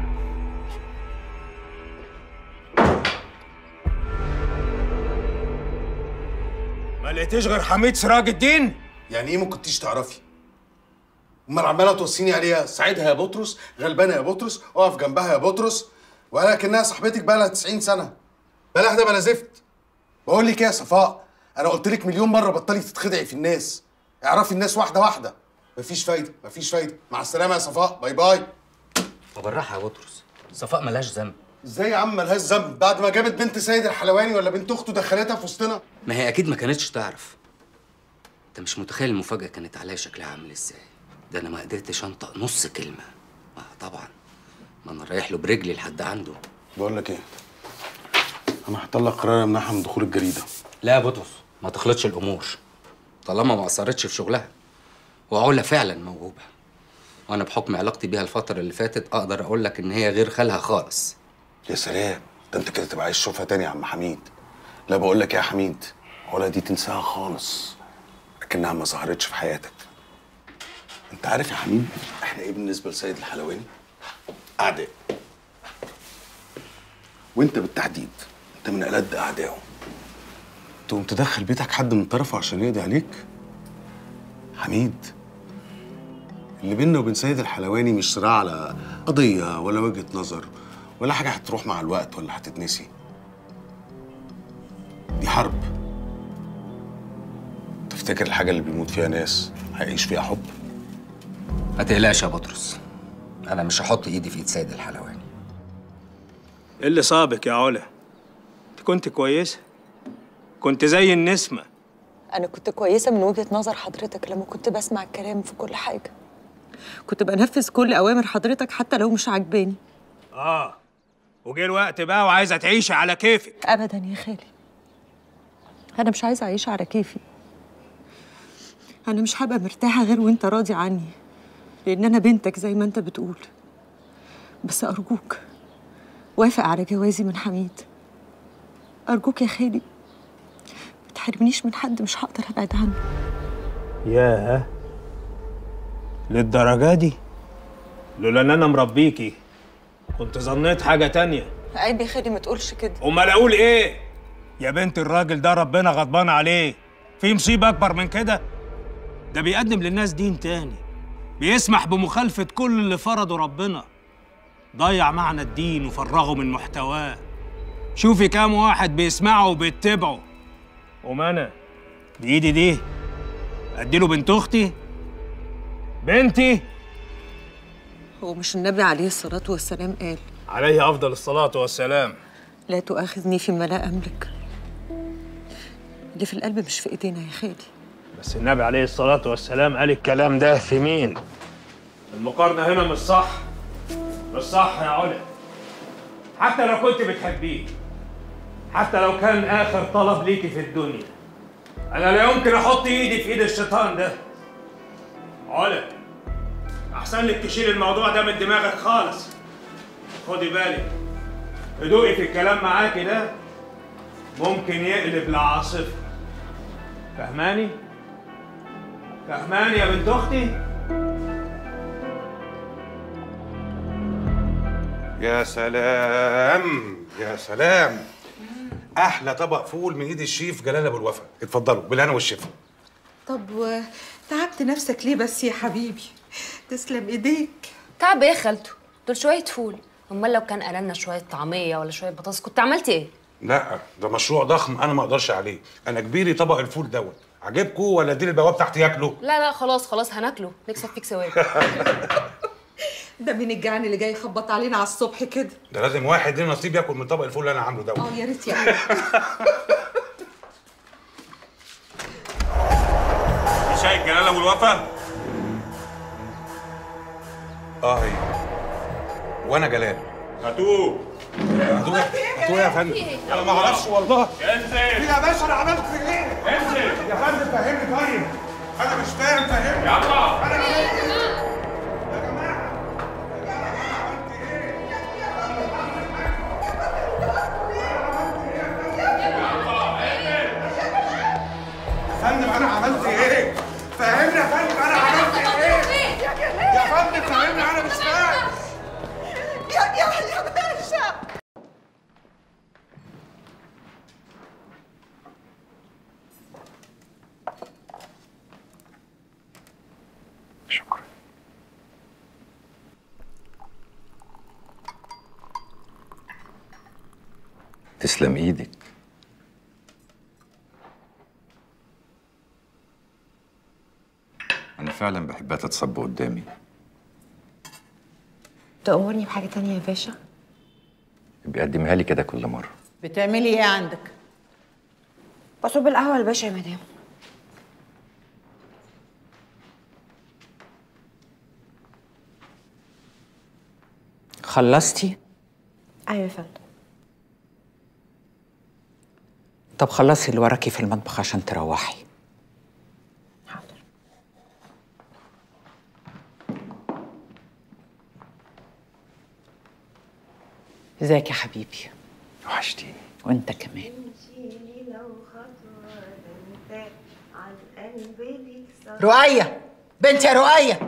ما لقيتيش غير حميد سراج الدين يعني ايه ما كنتيش تعرفي؟ امال عماله توصيني عليها ساعدها يا بطرس غلبانه يا بطرس اقف جنبها يا بطرس ولا كانها صاحبتك بقى لها 90 سنه بلا ده بلا زفت بقول لك ايه يا صفاء انا قلت لك مليون مره بطلي تتخدعي في الناس اعرفي الناس واحده واحده مفيش فايده مفيش فايده مع السلامه يا صفاء باي باي طب بالراحه يا بطرس صفاء ملهاش ذنب ازاي يا عم ملهاش ذنب بعد ما جابت بنت سيد الحلواني ولا بنت اخته دخلتها في وسطنا ما هي اكيد ما كانتش تعرف انت مش متخيل المفاجاه كانت عليا شكلها عامل ازاي ده انا ما قدرتش انطق نص كلمه آه طبعا ما انا رايح له برجلي لحد عنده بقول لك ايه انا هطلع قرار يمنعها من دخول الجريده لا يا بطرس ما تخلطش الامور طالما ما اثرتش في شغلها وعلا فعلا موهوبه وانا بحكم علاقتي بيها الفتره اللي فاتت اقدر اقول لك ان هي غير خالها خالص يا سلام ده انت كده تبقى عايز تشوفها تاني يا عم حميد لا بقول لك يا حميد ولا دي تنساها خالص لكنها ما ظهرتش في حياتك انت عارف يا حميد احنا ايه بالنسبه لسيد الحلواني اعداء وانت بالتحديد انت من ألد اعدائه تقوم تدخل بيتك حد من طرفه عشان يقضي عليك حميد اللي بيننا وبين سيد الحلواني مش صراع على قضيه ولا وجهه نظر ولا حاجه هتروح مع الوقت ولا هتتنسي دي حرب تفتكر الحاجه اللي بيموت فيها ناس هيعيش فيها حب ما تقلقش يا بطرس انا مش هحط ايدي في ايد سيد الحلواني إيه اللي صابك يا علا انت كنت كويسه كنت زي النسمه أنا كنت كويسة من وجهة نظر حضرتك لما كنت بسمع الكلام في كل حاجة كنت بنفذ كل أوامر حضرتك حتى لو مش عاجباني اه وجه الوقت بقى وعايزه تعيشي على كيفك أبدا يا خالي أنا مش عايزة أعيش على كيفي أنا مش هبقى مرتاحة غير وأنت راضي عني لأن أنا بنتك زي ما أنت بتقول بس أرجوك وافق على جوازي من حميد أرجوك يا خالي ما تحرمنيش من حد مش هقدر أبعد عنه ياه للدرجه دي لولا ان انا مربيكي كنت ظنيت حاجه تانية عيب يا خالي ما تقولش كده امال اقول ايه يا بنت الراجل ده ربنا غضبان عليه في مصيبه اكبر من كده ده بيقدم للناس دين تاني بيسمح بمخالفه كل اللي فرضه ربنا ضيع معنى الدين وفرغه من محتواه شوفي كام واحد بيسمعه وبيتبعه وما انا بايدي دي اديله بنت اختي بنتي هو مش النبي عليه الصلاة والسلام قال عليه افضل الصلاه والسلام لا تؤاخذني فيما لا أملك اللي في القلب مش في إيدينا يا خالي بس النبي عليه الصلاة والسلام قال الكلام ده في مين؟ المقارنة هنا مش صح مش صح يا علا حتى لو كنت بتحبيه حتى لو كان آخر طلب ليكي في الدنيا أنا لا يمكن أحط إيدي في إيد الشيطان ده علا أحسن لك تشيل الموضوع ده من دماغك خالص خدي بالك هدوئي في الكلام معاكي ده ممكن يقلب لعاصفة فهماني؟ فهماني يا بنت اختي؟ يا سلام يا سلام احلى طبق فول من ايد الشيف جلال ابو الوفا اتفضلوا بالهنا والشفا طب و- تعبت نفسك ليه بس يا حبيبي تسلم ايديك تعب ايه يا خالته دول شويه فول امال لو كان قالنا شويه طعميه ولا شويه بطاطس كنت عملتي ايه لا ده مشروع ضخم انا ما اقدرش عليه انا كبيري طبق الفول دوت عجبكوا ولا ادير البواب تحت ياكلوا لا لا خلاص خلاص هناكله نكسب فيك ثواب ده مين الجعان اللي جاي يخبط علينا على الصبح كده ده لازم واحد ليه نصيب ياكل من طبق الفول اللي انا عامله ده اه يا ريت يا عم شاي الجلاله والوفا اه هي وانا جلال هاتوه هاتوه هاتوه يا فندم انا ما اعرفش والله انزل يا باشا انا عملت ايه انزل يا فندم فهمني طيب انا مش فاهم فهمني يلا انا عملت يا فندم انا عملت ايه فهمني يا فندم انا عملت ايه يا فندم فهمني انا مش فاهم يا يا يا باشا تسلم ايدك انا فعلا بحبها تتصب قدامي تأمرني بحاجة تانية يا باشا بيقدمها لي كده كل مره بتعملي ايه عندك؟ بصب القهوة الباشا يا مدام خلصتي؟ أيوة يا فندم طب خلصي اللي وراكي في المطبخ عشان تروحي ازيك يا حبيبي وحشتيني وانت كمان رؤية بنت يا رؤية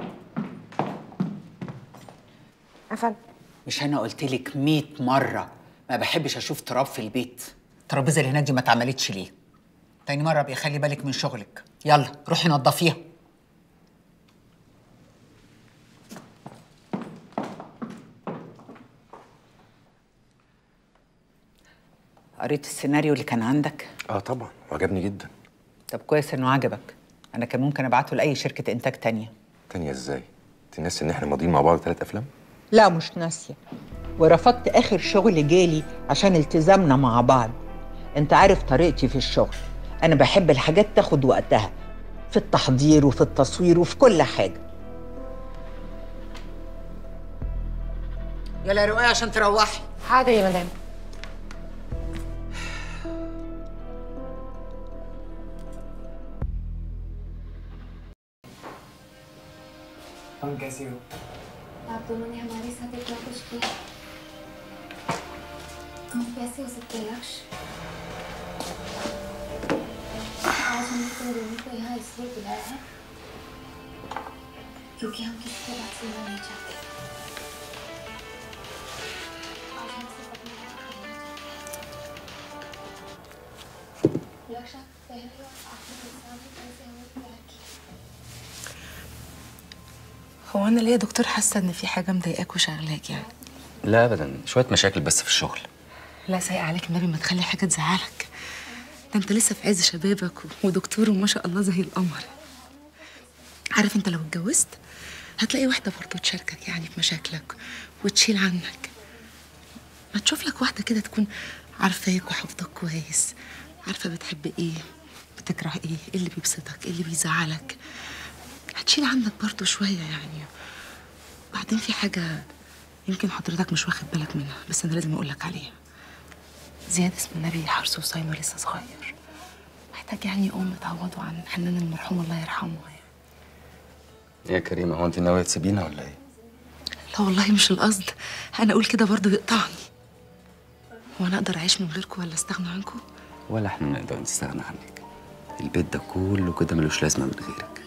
أفندم مش انا قلت لك 100 مرة ما بحبش اشوف تراب في البيت الترابيزة اللي هناك دي ما اتعملتش ليه تاني مرة بيخلي بالك من شغلك يلا روحي نظفيها قريت السيناريو اللي كان عندك اه طبعا وعجبني جدا طب كويس انه عجبك انا كان ممكن ابعته لاي شركة انتاج تانية تانية ازاي تنسي ان احنا ماضيين مع بعض ثلاث افلام لا مش ناسية ورفضت آخر شغل جالي عشان التزامنا مع بعض انت عارف طريقتي في الشغل انا بحب الحاجات تاخد وقتها في التحضير وفي التصوير وفي كل حاجة يلا يا رؤية عشان تروحي حاضر يا مدام हम कैसी हो आप दोनों ने हमारे साथ इतना कुछ किया हम कैसे हो सकते हैं लक्ष्य आज हमने तुम दोनों को यहाँ इसलिए बुलाया है क्योंकि हम किसी की बात सुनना नहीं चाहते आज हम सिर्फ अपनी बात करना चाहते हैं। लक्ष्य आप पहले और आखिरी एग्जाम में कैसे हमें प्यार किया هو انا ليه يا دكتور حاسه ان في حاجه مضايقاك وشغلاك يعني لا ابدا شويه مشاكل بس في الشغل لا سايق عليك النبي ما تخلي حاجه تزعلك ده انت لسه في عز شبابك و- ودكتور وما شاء الله زي القمر عارف انت لو اتجوزت هتلاقي واحده برضه تشاركك يعني في مشاكلك وتشيل عنك ما تشوف لك واحده كده تكون عارفاك وحافظك كويس عارفه بتحب ايه بتكره ايه ايه اللي بيبسطك ايه اللي بيزعلك هتشيل عنك برضه شويه يعني بعدين في حاجه يمكن حضرتك مش واخد بالك منها بس انا لازم اقول لك عليها زياد اسم النبي حرصه وصايم ولسه صغير محتاج يعني ام تعوضه عن حنان المرحوم الله يرحمه يعني. ايه يا كريمه هو انت ناويه تسيبينا ولا ايه لا والله مش القصد انا اقول كده برضه يقطعني هو انا اقدر اعيش من غيركم ولا استغنى عنكم ولا احنا نقدر نستغنى عنك البيت ده كله كده ملوش لازمه من غيرك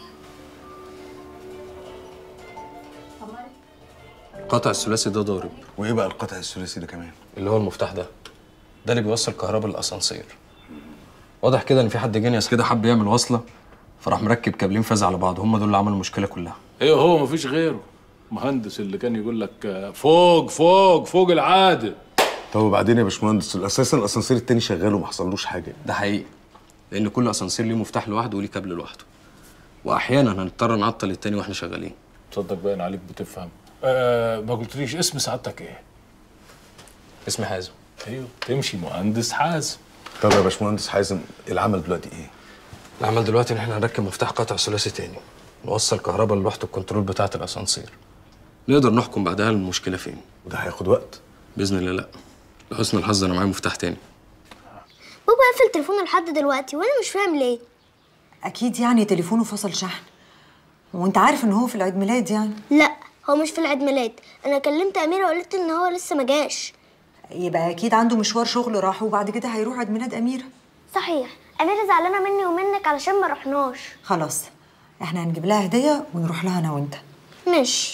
القطع الثلاثي ده ضارب وايه بقى القطع الثلاثي ده كمان اللي هو المفتاح ده ده اللي بيوصل كهرباء للاسانسير واضح كده ان في حد جنيس كده حب يعمل وصله فراح مركب كابلين فاز على بعض هم دول اللي عملوا المشكله كلها ايه هو مفيش غيره مهندس اللي كان يقول لك آه، فوق فوق فوق العاده طب وبعدين يا باشمهندس اساسا الاسانسير التاني شغال وما حصلوش حاجه ده حقيقي لان كل اسانسير ليه مفتاح لوحده وليه كابل لوحده واحيانا هنضطر نعطل التاني واحنا شغالين تصدق باين عليك بتفهم آه ما قلتليش اسم سعادتك ايه اسمي حازم ايوه تمشي مهندس حازم طب يا باشمهندس حازم العمل دلوقتي ايه؟ العمل دلوقتي ان احنا هنركب مفتاح قطع ثلاثي تاني نوصل كهرباء لوحة الكنترول بتاعة الاسانسير نقدر نحكم بعدها المشكلة فين وده هياخد وقت بإذن الله لا لحسن الحظ أنا معايا مفتاح تاني بابا قفل تليفونه لحد دلوقتي وانا مش فاهم ليه اكيد يعني تليفونه فصل شحن وانت عارف ان هو في العيد ميلاد يعني لا هو مش في العيد ميلاد انا كلمت اميره وقالت ان هو لسه ما جاش يبقى اكيد عنده مشوار شغل راح وبعد كده هيروح عيد ميلاد اميره صحيح اميره زعلانه مني ومنك علشان ما رحناش خلاص احنا هنجيب لها هديه ونروح لها انا وانت ماشي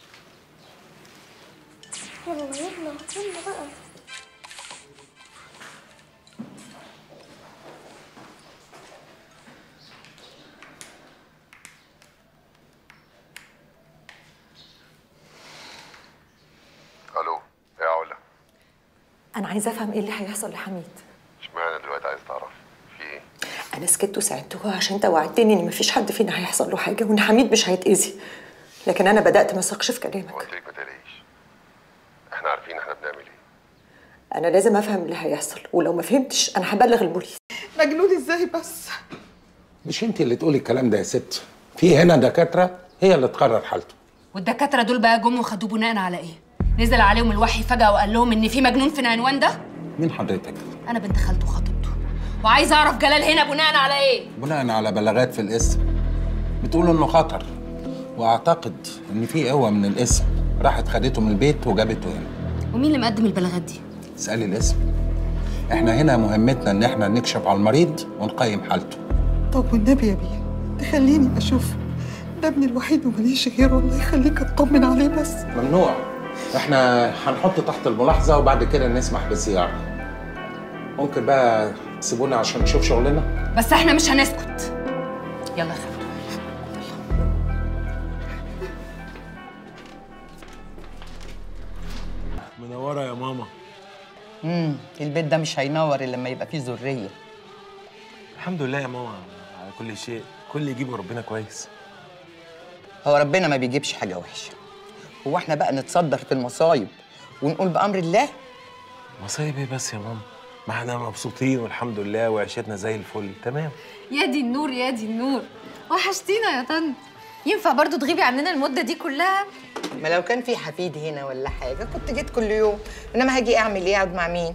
يلا يلا يلا بقى الو يا علا انا عايزه افهم ايه اللي هيحصل لحميد اشمعنى دلوقتي عايز تعرف في ايه انا سكت وساعدته عشان انت وعدتني ان مفيش حد فينا هيحصل له حاجه وان حميد مش هيتاذي لكن انا بدات ما اثقش في كلامك قلت لك ما تقلقيش احنا عارفين احنا بنعمل ايه انا لازم افهم اللي هيحصل ولو ما فهمتش انا هبلغ البوليس مجنون ازاي بس مش انت اللي تقولي الكلام ده يا ست في هنا دكاتره هي اللي تقرر حالته والدكاتره دول بقى جم وخدوه بناء على ايه نزل عليهم الوحي فجاه وقال لهم ان في مجنون في العنوان ده مين حضرتك انا بنت خالته وخطيبته وعايزه اعرف جلال هنا بناء على ايه بناء على بلاغات في الاسم بتقول انه خطر واعتقد ان في قوه من الاسم راحت خدته من البيت وجابته هنا ومين اللي مقدم البلاغات دي اسالي الاسم احنا هنا مهمتنا ان احنا نكشف على المريض ونقيم حالته طب والنبي يا بيه تخليني اشوف ده ابني الوحيد ومليش غيره الله يخليك اطمن عليه بس ممنوع احنا هنحط تحت الملاحظه وبعد كده نسمح بالزياره ممكن بقى تسيبونا عشان نشوف شغلنا بس احنا مش هنسكت يلا يا خالد منوره يا ماما امم البيت ده مش هينور الا لما يبقى فيه ذريه الحمد لله يا ماما على كل شيء كل اللي يجيبه ربنا كويس هو ربنا ما بيجيبش حاجه وحشه هو احنا بقى نتصدر في المصايب ونقول بامر الله مصايب ايه بس يا ماما ما احنا مبسوطين والحمد لله وعيشتنا زي الفل تمام يا دي النور يا دي النور وحشتينا يا طنط ينفع برضو تغيبي عننا المدة دي كلها؟ ما لو كان في حفيد هنا ولا حاجه كنت جيت كل يوم انما هاجي اعمل ايه اقعد مع مين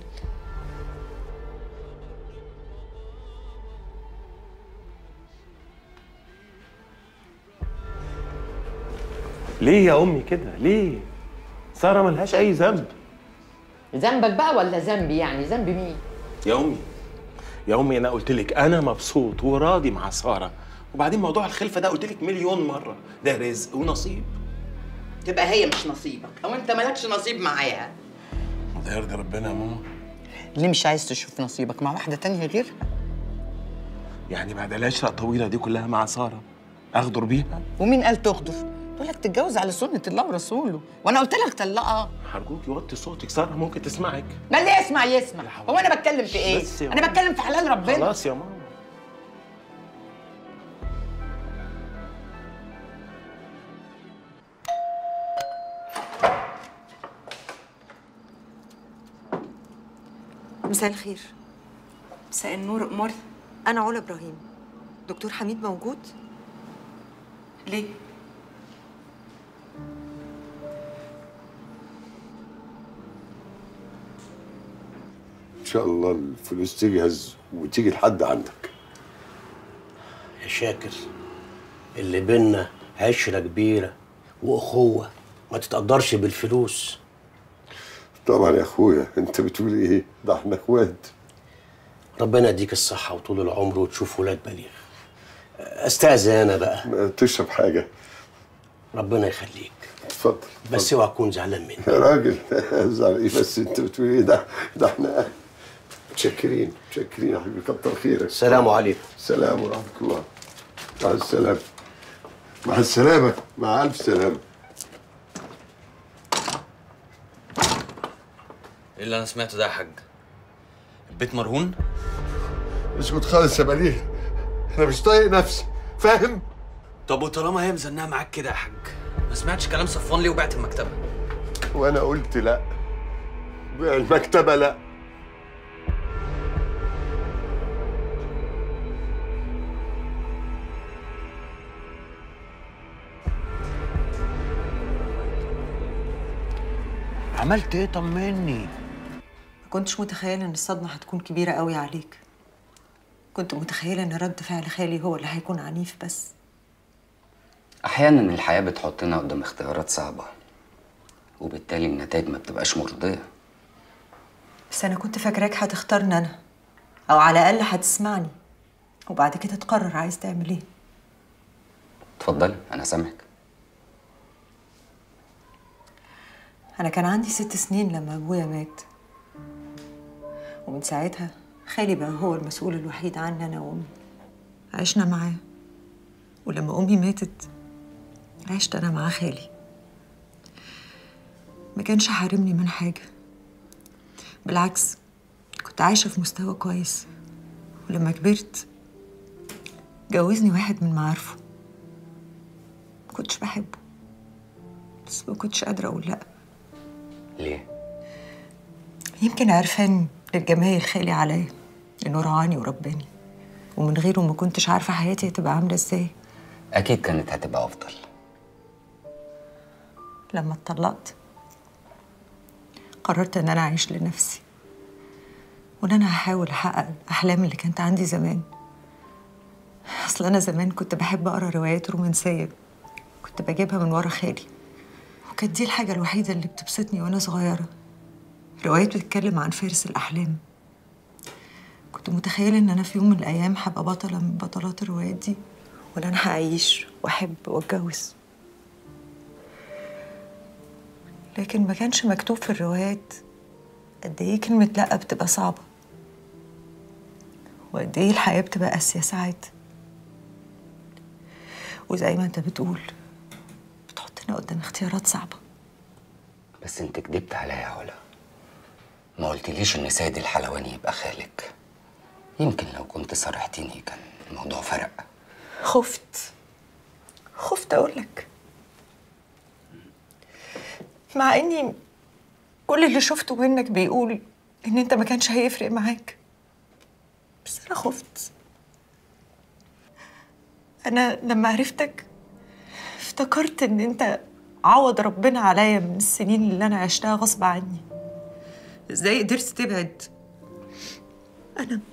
ليه يا امي كده ليه ساره ملهاش اي ذنب ذنبك بقى ولا ذنبي يعني ذنب مين يا امي يا امي انا قلت لك انا مبسوط وراضي مع ساره وبعدين موضوع الخلفه ده قلت لك مليون مره ده رزق ونصيب تبقى هي مش نصيبك او انت مالكش نصيب معاها ده يرضي ربنا يا ماما ليه مش عايز تشوف نصيبك مع واحده تانية غيرها يعني بعد العشره الطويله دي كلها مع ساره اغدر بيها ومين قال تغدر بقول لك تتجوز على سنه الله ورسوله وانا قلت لك طلقها هرجوكي وطي صوتك ساره ممكن تسمعك ما اللي يسمع يسمع هو انا بتكلم في ايه بس يا انا ماما. بتكلم في حلال ربنا خلاص يا ماما مساء الخير مساء النور اموري انا علا ابراهيم دكتور حميد موجود ليه ان شاء الله الفلوس تجهز وتيجي لحد عندك يا شاكر اللي بينا عشرة كبيرة وأخوة ما تتقدرش بالفلوس طبعا يا اخويا انت بتقول ايه ده احنا اخوات ربنا يديك الصحة وطول العمر وتشوف ولاد بليغ استأذن أنا بقى تشرب حاجة ربنا يخليك اتفضل بس اوعى تكون زعلان مني يا راجل ازعل ايه بس انت بتقول ايه ده ده احنا متشكرين متشكرين يا حبيبي كتر خيرك السلام عليكم السلام ورحمة الله مع السلامة مع السلامة مع ألف سلامة ايه اللي انا سمعته ده يا حاج البيت مرهون اسكت خالص يا بليل انا مش طايق نفسي فاهم طب وطالما هي مزنقه معاك كده يا حاج ما سمعتش كلام صفوان ليه وبعت المكتبه وانا قلت لا المكتبه لا عملت ايه طمني ما كنتش متخيله ان الصدمه هتكون كبيره قوي عليك كنت متخيله ان رد فعل خالي هو اللي هيكون عنيف بس احيانا الحياه بتحطنا قدام اختيارات صعبه وبالتالي النتائج ما بتبقاش مرضيه بس انا كنت فاكراك هتختارني انا او على الاقل هتسمعني وبعد كده تقرر عايز تعمل ايه اتفضلي انا سامعك انا كان عندي ست سنين لما ابويا مات ومن ساعتها خالي بقى هو المسؤول الوحيد عني انا وامي عشنا معاه ولما امي ماتت عشت انا مع خالي ما كانش حارمني من حاجه بالعكس كنت عايشه في مستوى كويس ولما كبرت جوزني واحد من معارفه ما كنتش بحبه بس ما كنتش قادره اقول لا ليه يمكن عرفان للجمايل خالي عليا انه رعاني ورباني ومن غيره ما كنتش عارفه حياتي هتبقى عامله ازاي اكيد كانت هتبقى افضل لما اتطلقت قررت ان انا اعيش لنفسي وان انا هحاول احقق الاحلام اللي كانت عندي زمان اصل انا زمان كنت بحب اقرا روايات رومانسيه كنت بجيبها من ورا خالي وكانت دي الحاجه الوحيده اللي بتبسطني وانا صغيره روايات بتتكلم عن فارس الاحلام كنت متخيله ان انا في يوم من الايام هبقى بطله من بطلات الروايات دي وان انا هعيش واحب واتجوز لكن ما كانش مكتوب في الروايات قد ايه كلمة لأ بتبقى صعبة وقد ايه الحياة بتبقى قاسية ساعات وزي ما انت بتقول بتحطنا قدام اختيارات صعبة بس انت كدبت عليا يا علا ما قلتليش ان سيد الحلواني يبقى خالك يمكن لو كنت صرحتيني كان الموضوع فرق خفت خفت اقولك مع اني كل اللي شفته منك بيقول ان انت ما كانش هيفرق معاك بس انا خفت انا لما عرفتك افتكرت ان انت عوض ربنا عليا من السنين اللي انا عشتها غصب عني ازاي قدرت تبعد انا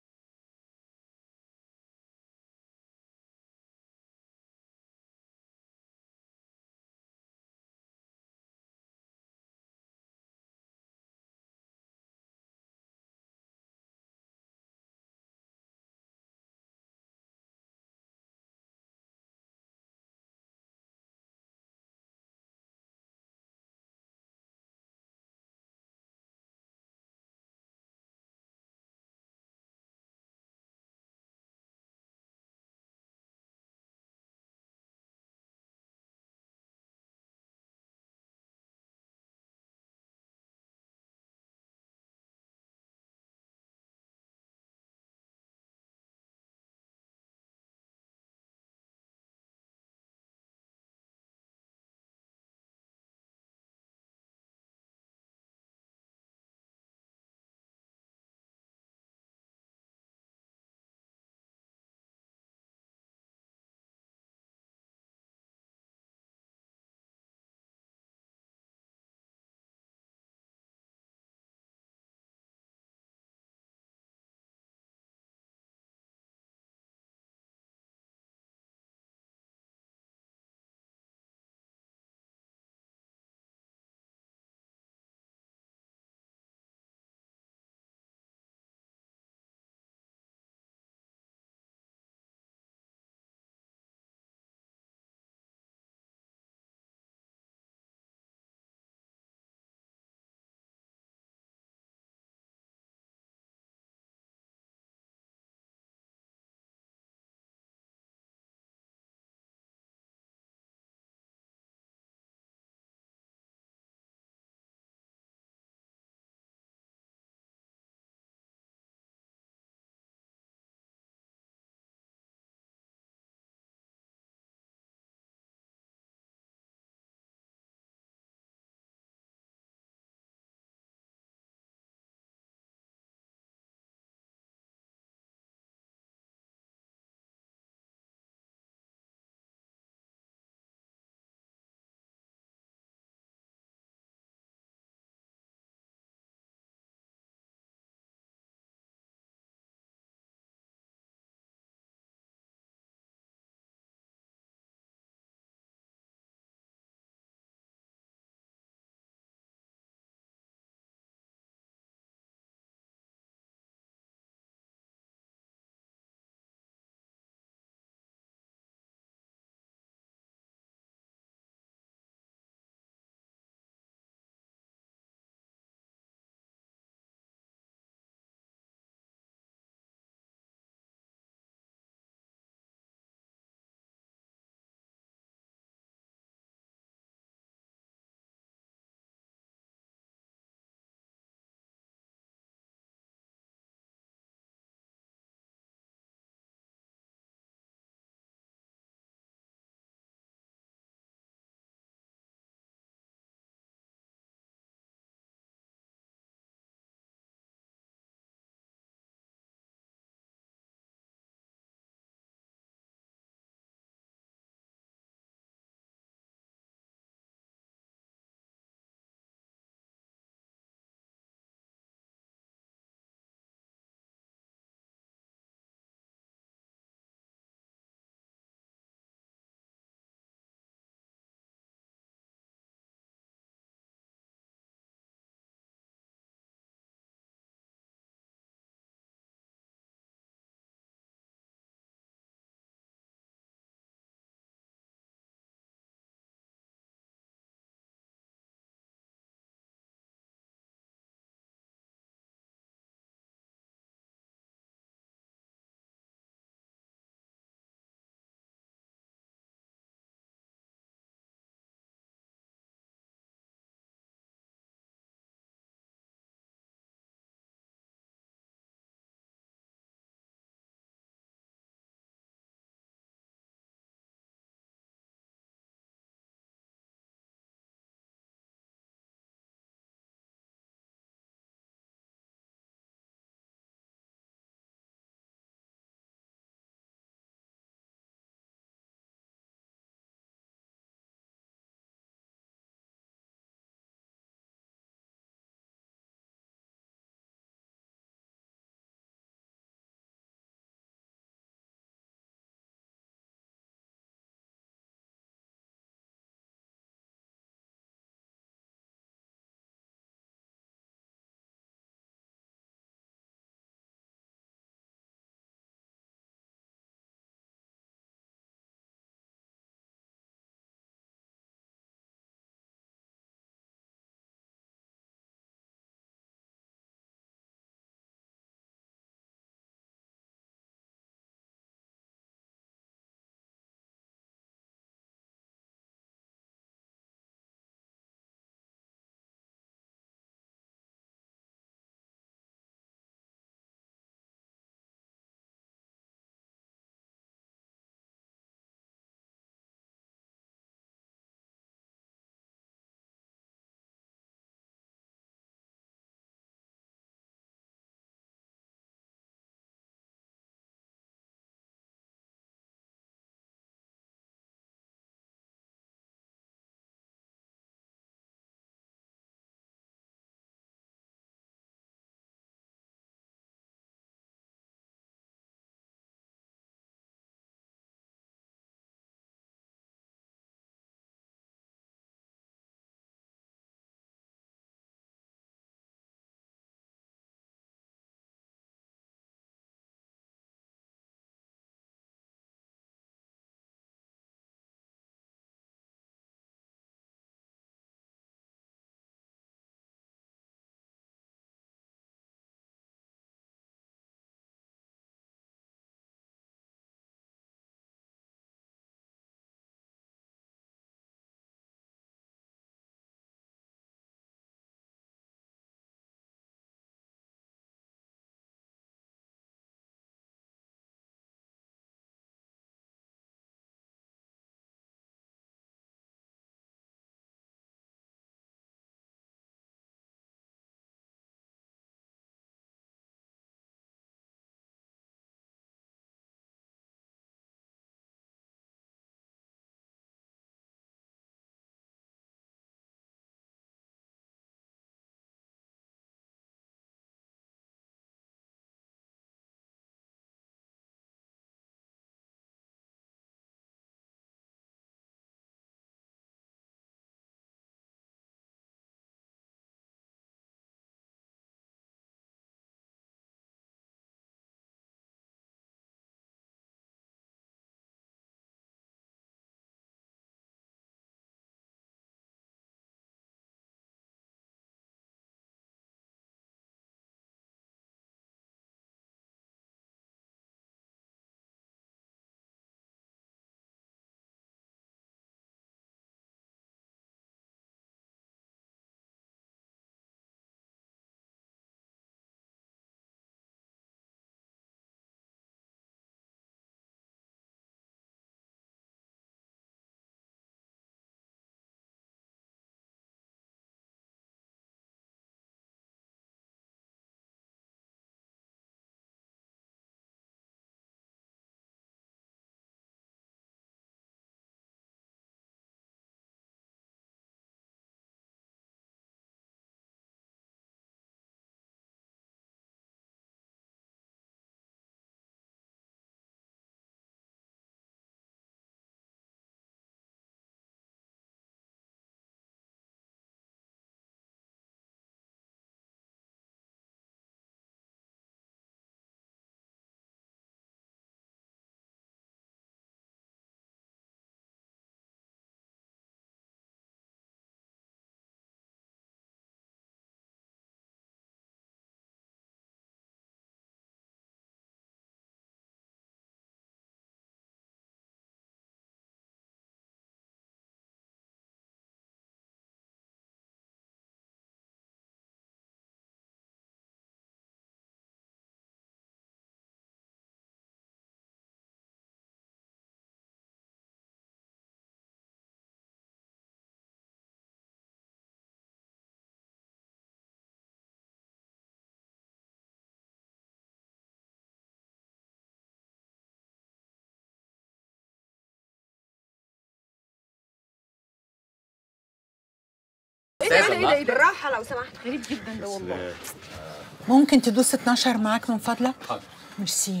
استاذ إيه ده، إيه ده؟ بالراحه لو سمحت غريب جدا ده والله ممكن تدوس 12 معاك من فضلك؟ حاضر ميرسي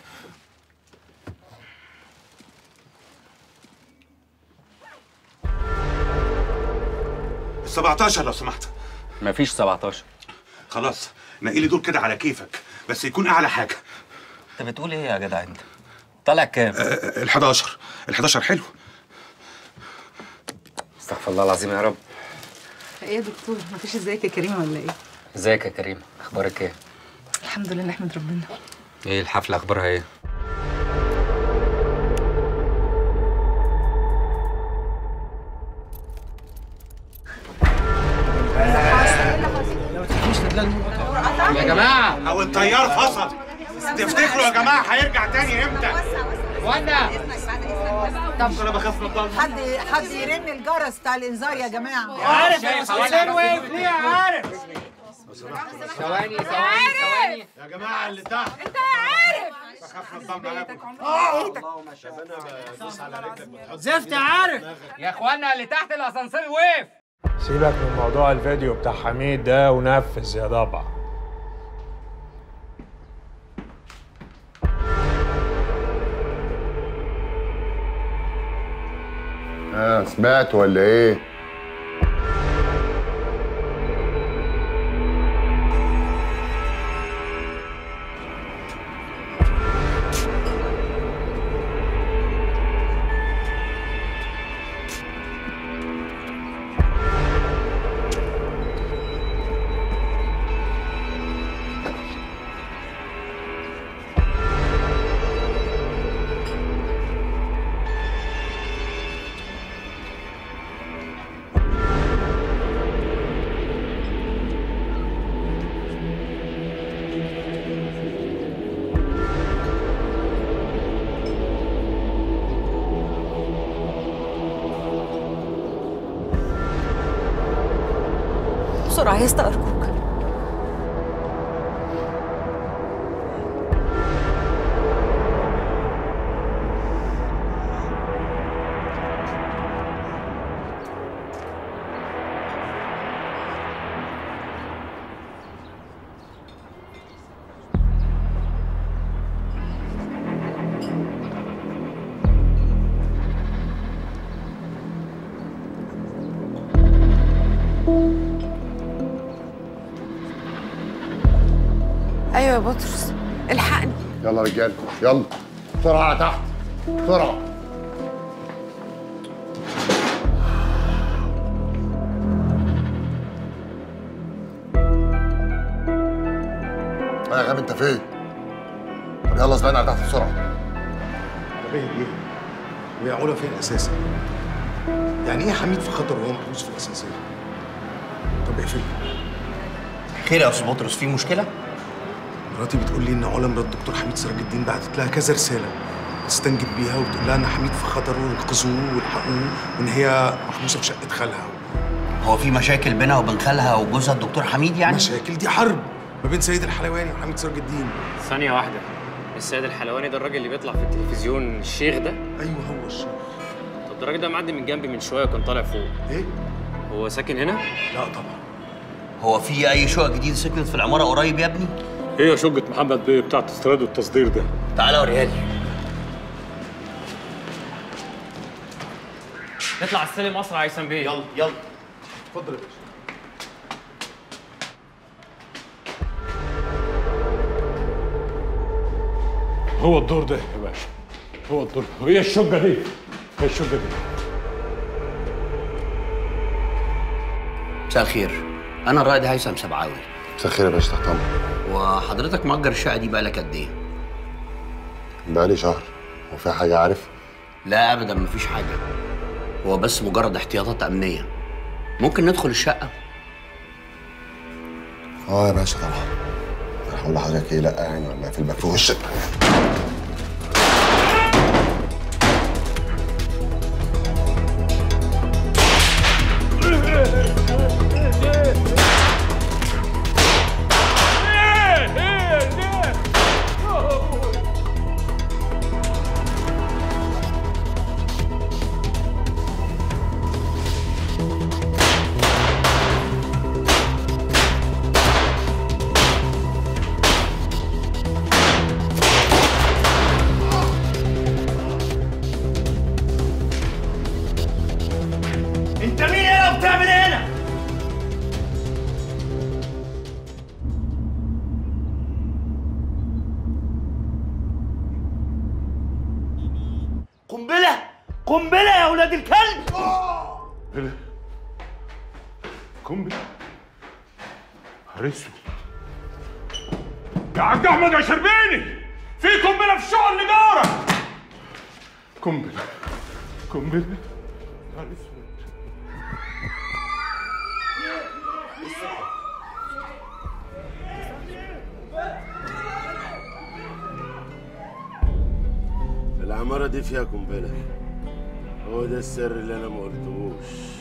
ال 17 لو سمحت مفيش 17 خلاص نقي لي دول كده على كيفك بس يكون اعلى حاجه انت بتقول ايه يا جدع انت طالع كام ال 11 ال 11 حلو استغفر الله العظيم يا رب ايه يا دكتور مفيش ازيك يا كريمه ولا ايه ازيك يا كريم اخبارك ايه الحمد لله نحمد ربنا ايه الحفله اخبارها ايه يا جماعه او الطيار فصل تفتكروا يا جماعه هيرجع تاني امتى وانا طب انا بخاف من الضلمه حد حد يرن الجرس بتاع الانذار يا جماعه عارف يا الأسانسير وقف ليه عارف ثواني ثواني ثواني يا جماعه اللي تحت انت عارف بخاف من الضلمه زفت عارف يا اخوانا اللي تحت الاسانسير وقف سيبك من موضوع الفيديو بتاع حميد ده ونفذ يا ضبع اه سمعت ولا ايه؟ بسرعة يا اسطى أرجوك ايوه يا بطرس الحقني يلا رجاله يلا بسرعه على تحت بسرعه يا غاب انت فين؟ طب يلا اسبقنا على تحت بسرعه على بالي ايه؟ وهي علا فين اساسا؟ يعني ايه حميد في خطر وهو محبوس في الاسانسير؟ طب اقفل خير يا استاذ بطرس في مشكله مراتي بتقول لي ان علا مرات الدكتور حميد سراج الدين بعتت لها كذا رساله تستنجد بيها وبتقول لها ان حميد في خطر وانقذوه والحقوه وان هي محبوسه في شقه خالها هو في مشاكل بينها وبين خالها وجوزها الدكتور حميد يعني مشاكل دي حرب ما بين سيد الحلواني وحميد سراج الدين ثانية واحدة السيد الحلواني ده الراجل اللي بيطلع في التلفزيون الشيخ ده ايوه هو الشيخ طب ده الراجل ده معدي من جنبي من شوية وكان طالع فوق ايه؟ هو ساكن هنا؟ لا طبعا هو في اي شقق جديده سكنت في العماره قريب يا ابني هي شقة محمد بيه بتاعت الاستيراد والتصدير ده تعالى وريها لي نطلع على السلم اسرع يا هيثم بيه يلا يلا اتفضل يا باشا هو الدور ده يا باشا هو الدور هي الشقة دي هي الشقة دي مساء الخير انا الرائد هيثم سبعاوي مساء الخير يا باشا تحت امرك وحضرتك مأجر الشقه دي بقالك قد ايه بقالي شهر هو في حاجه عارف؟ لا ابدا مفيش حاجه هو بس مجرد احتياطات امنيه ممكن ندخل الشقه اه يا باشا طبعا انا هقول لحضرتك ايه لا يعني ولا في الباب في وشك قنبله قنبله يا ولاد الكلب قنبله قنبله نهار اسود يا عبد احمد يا شربيني في قنبله في الشغل اللي جارك قنبله قنبله نهار اسود العمارة دي فيها قنبلة هو ده السر اللي أنا ما قلتهوش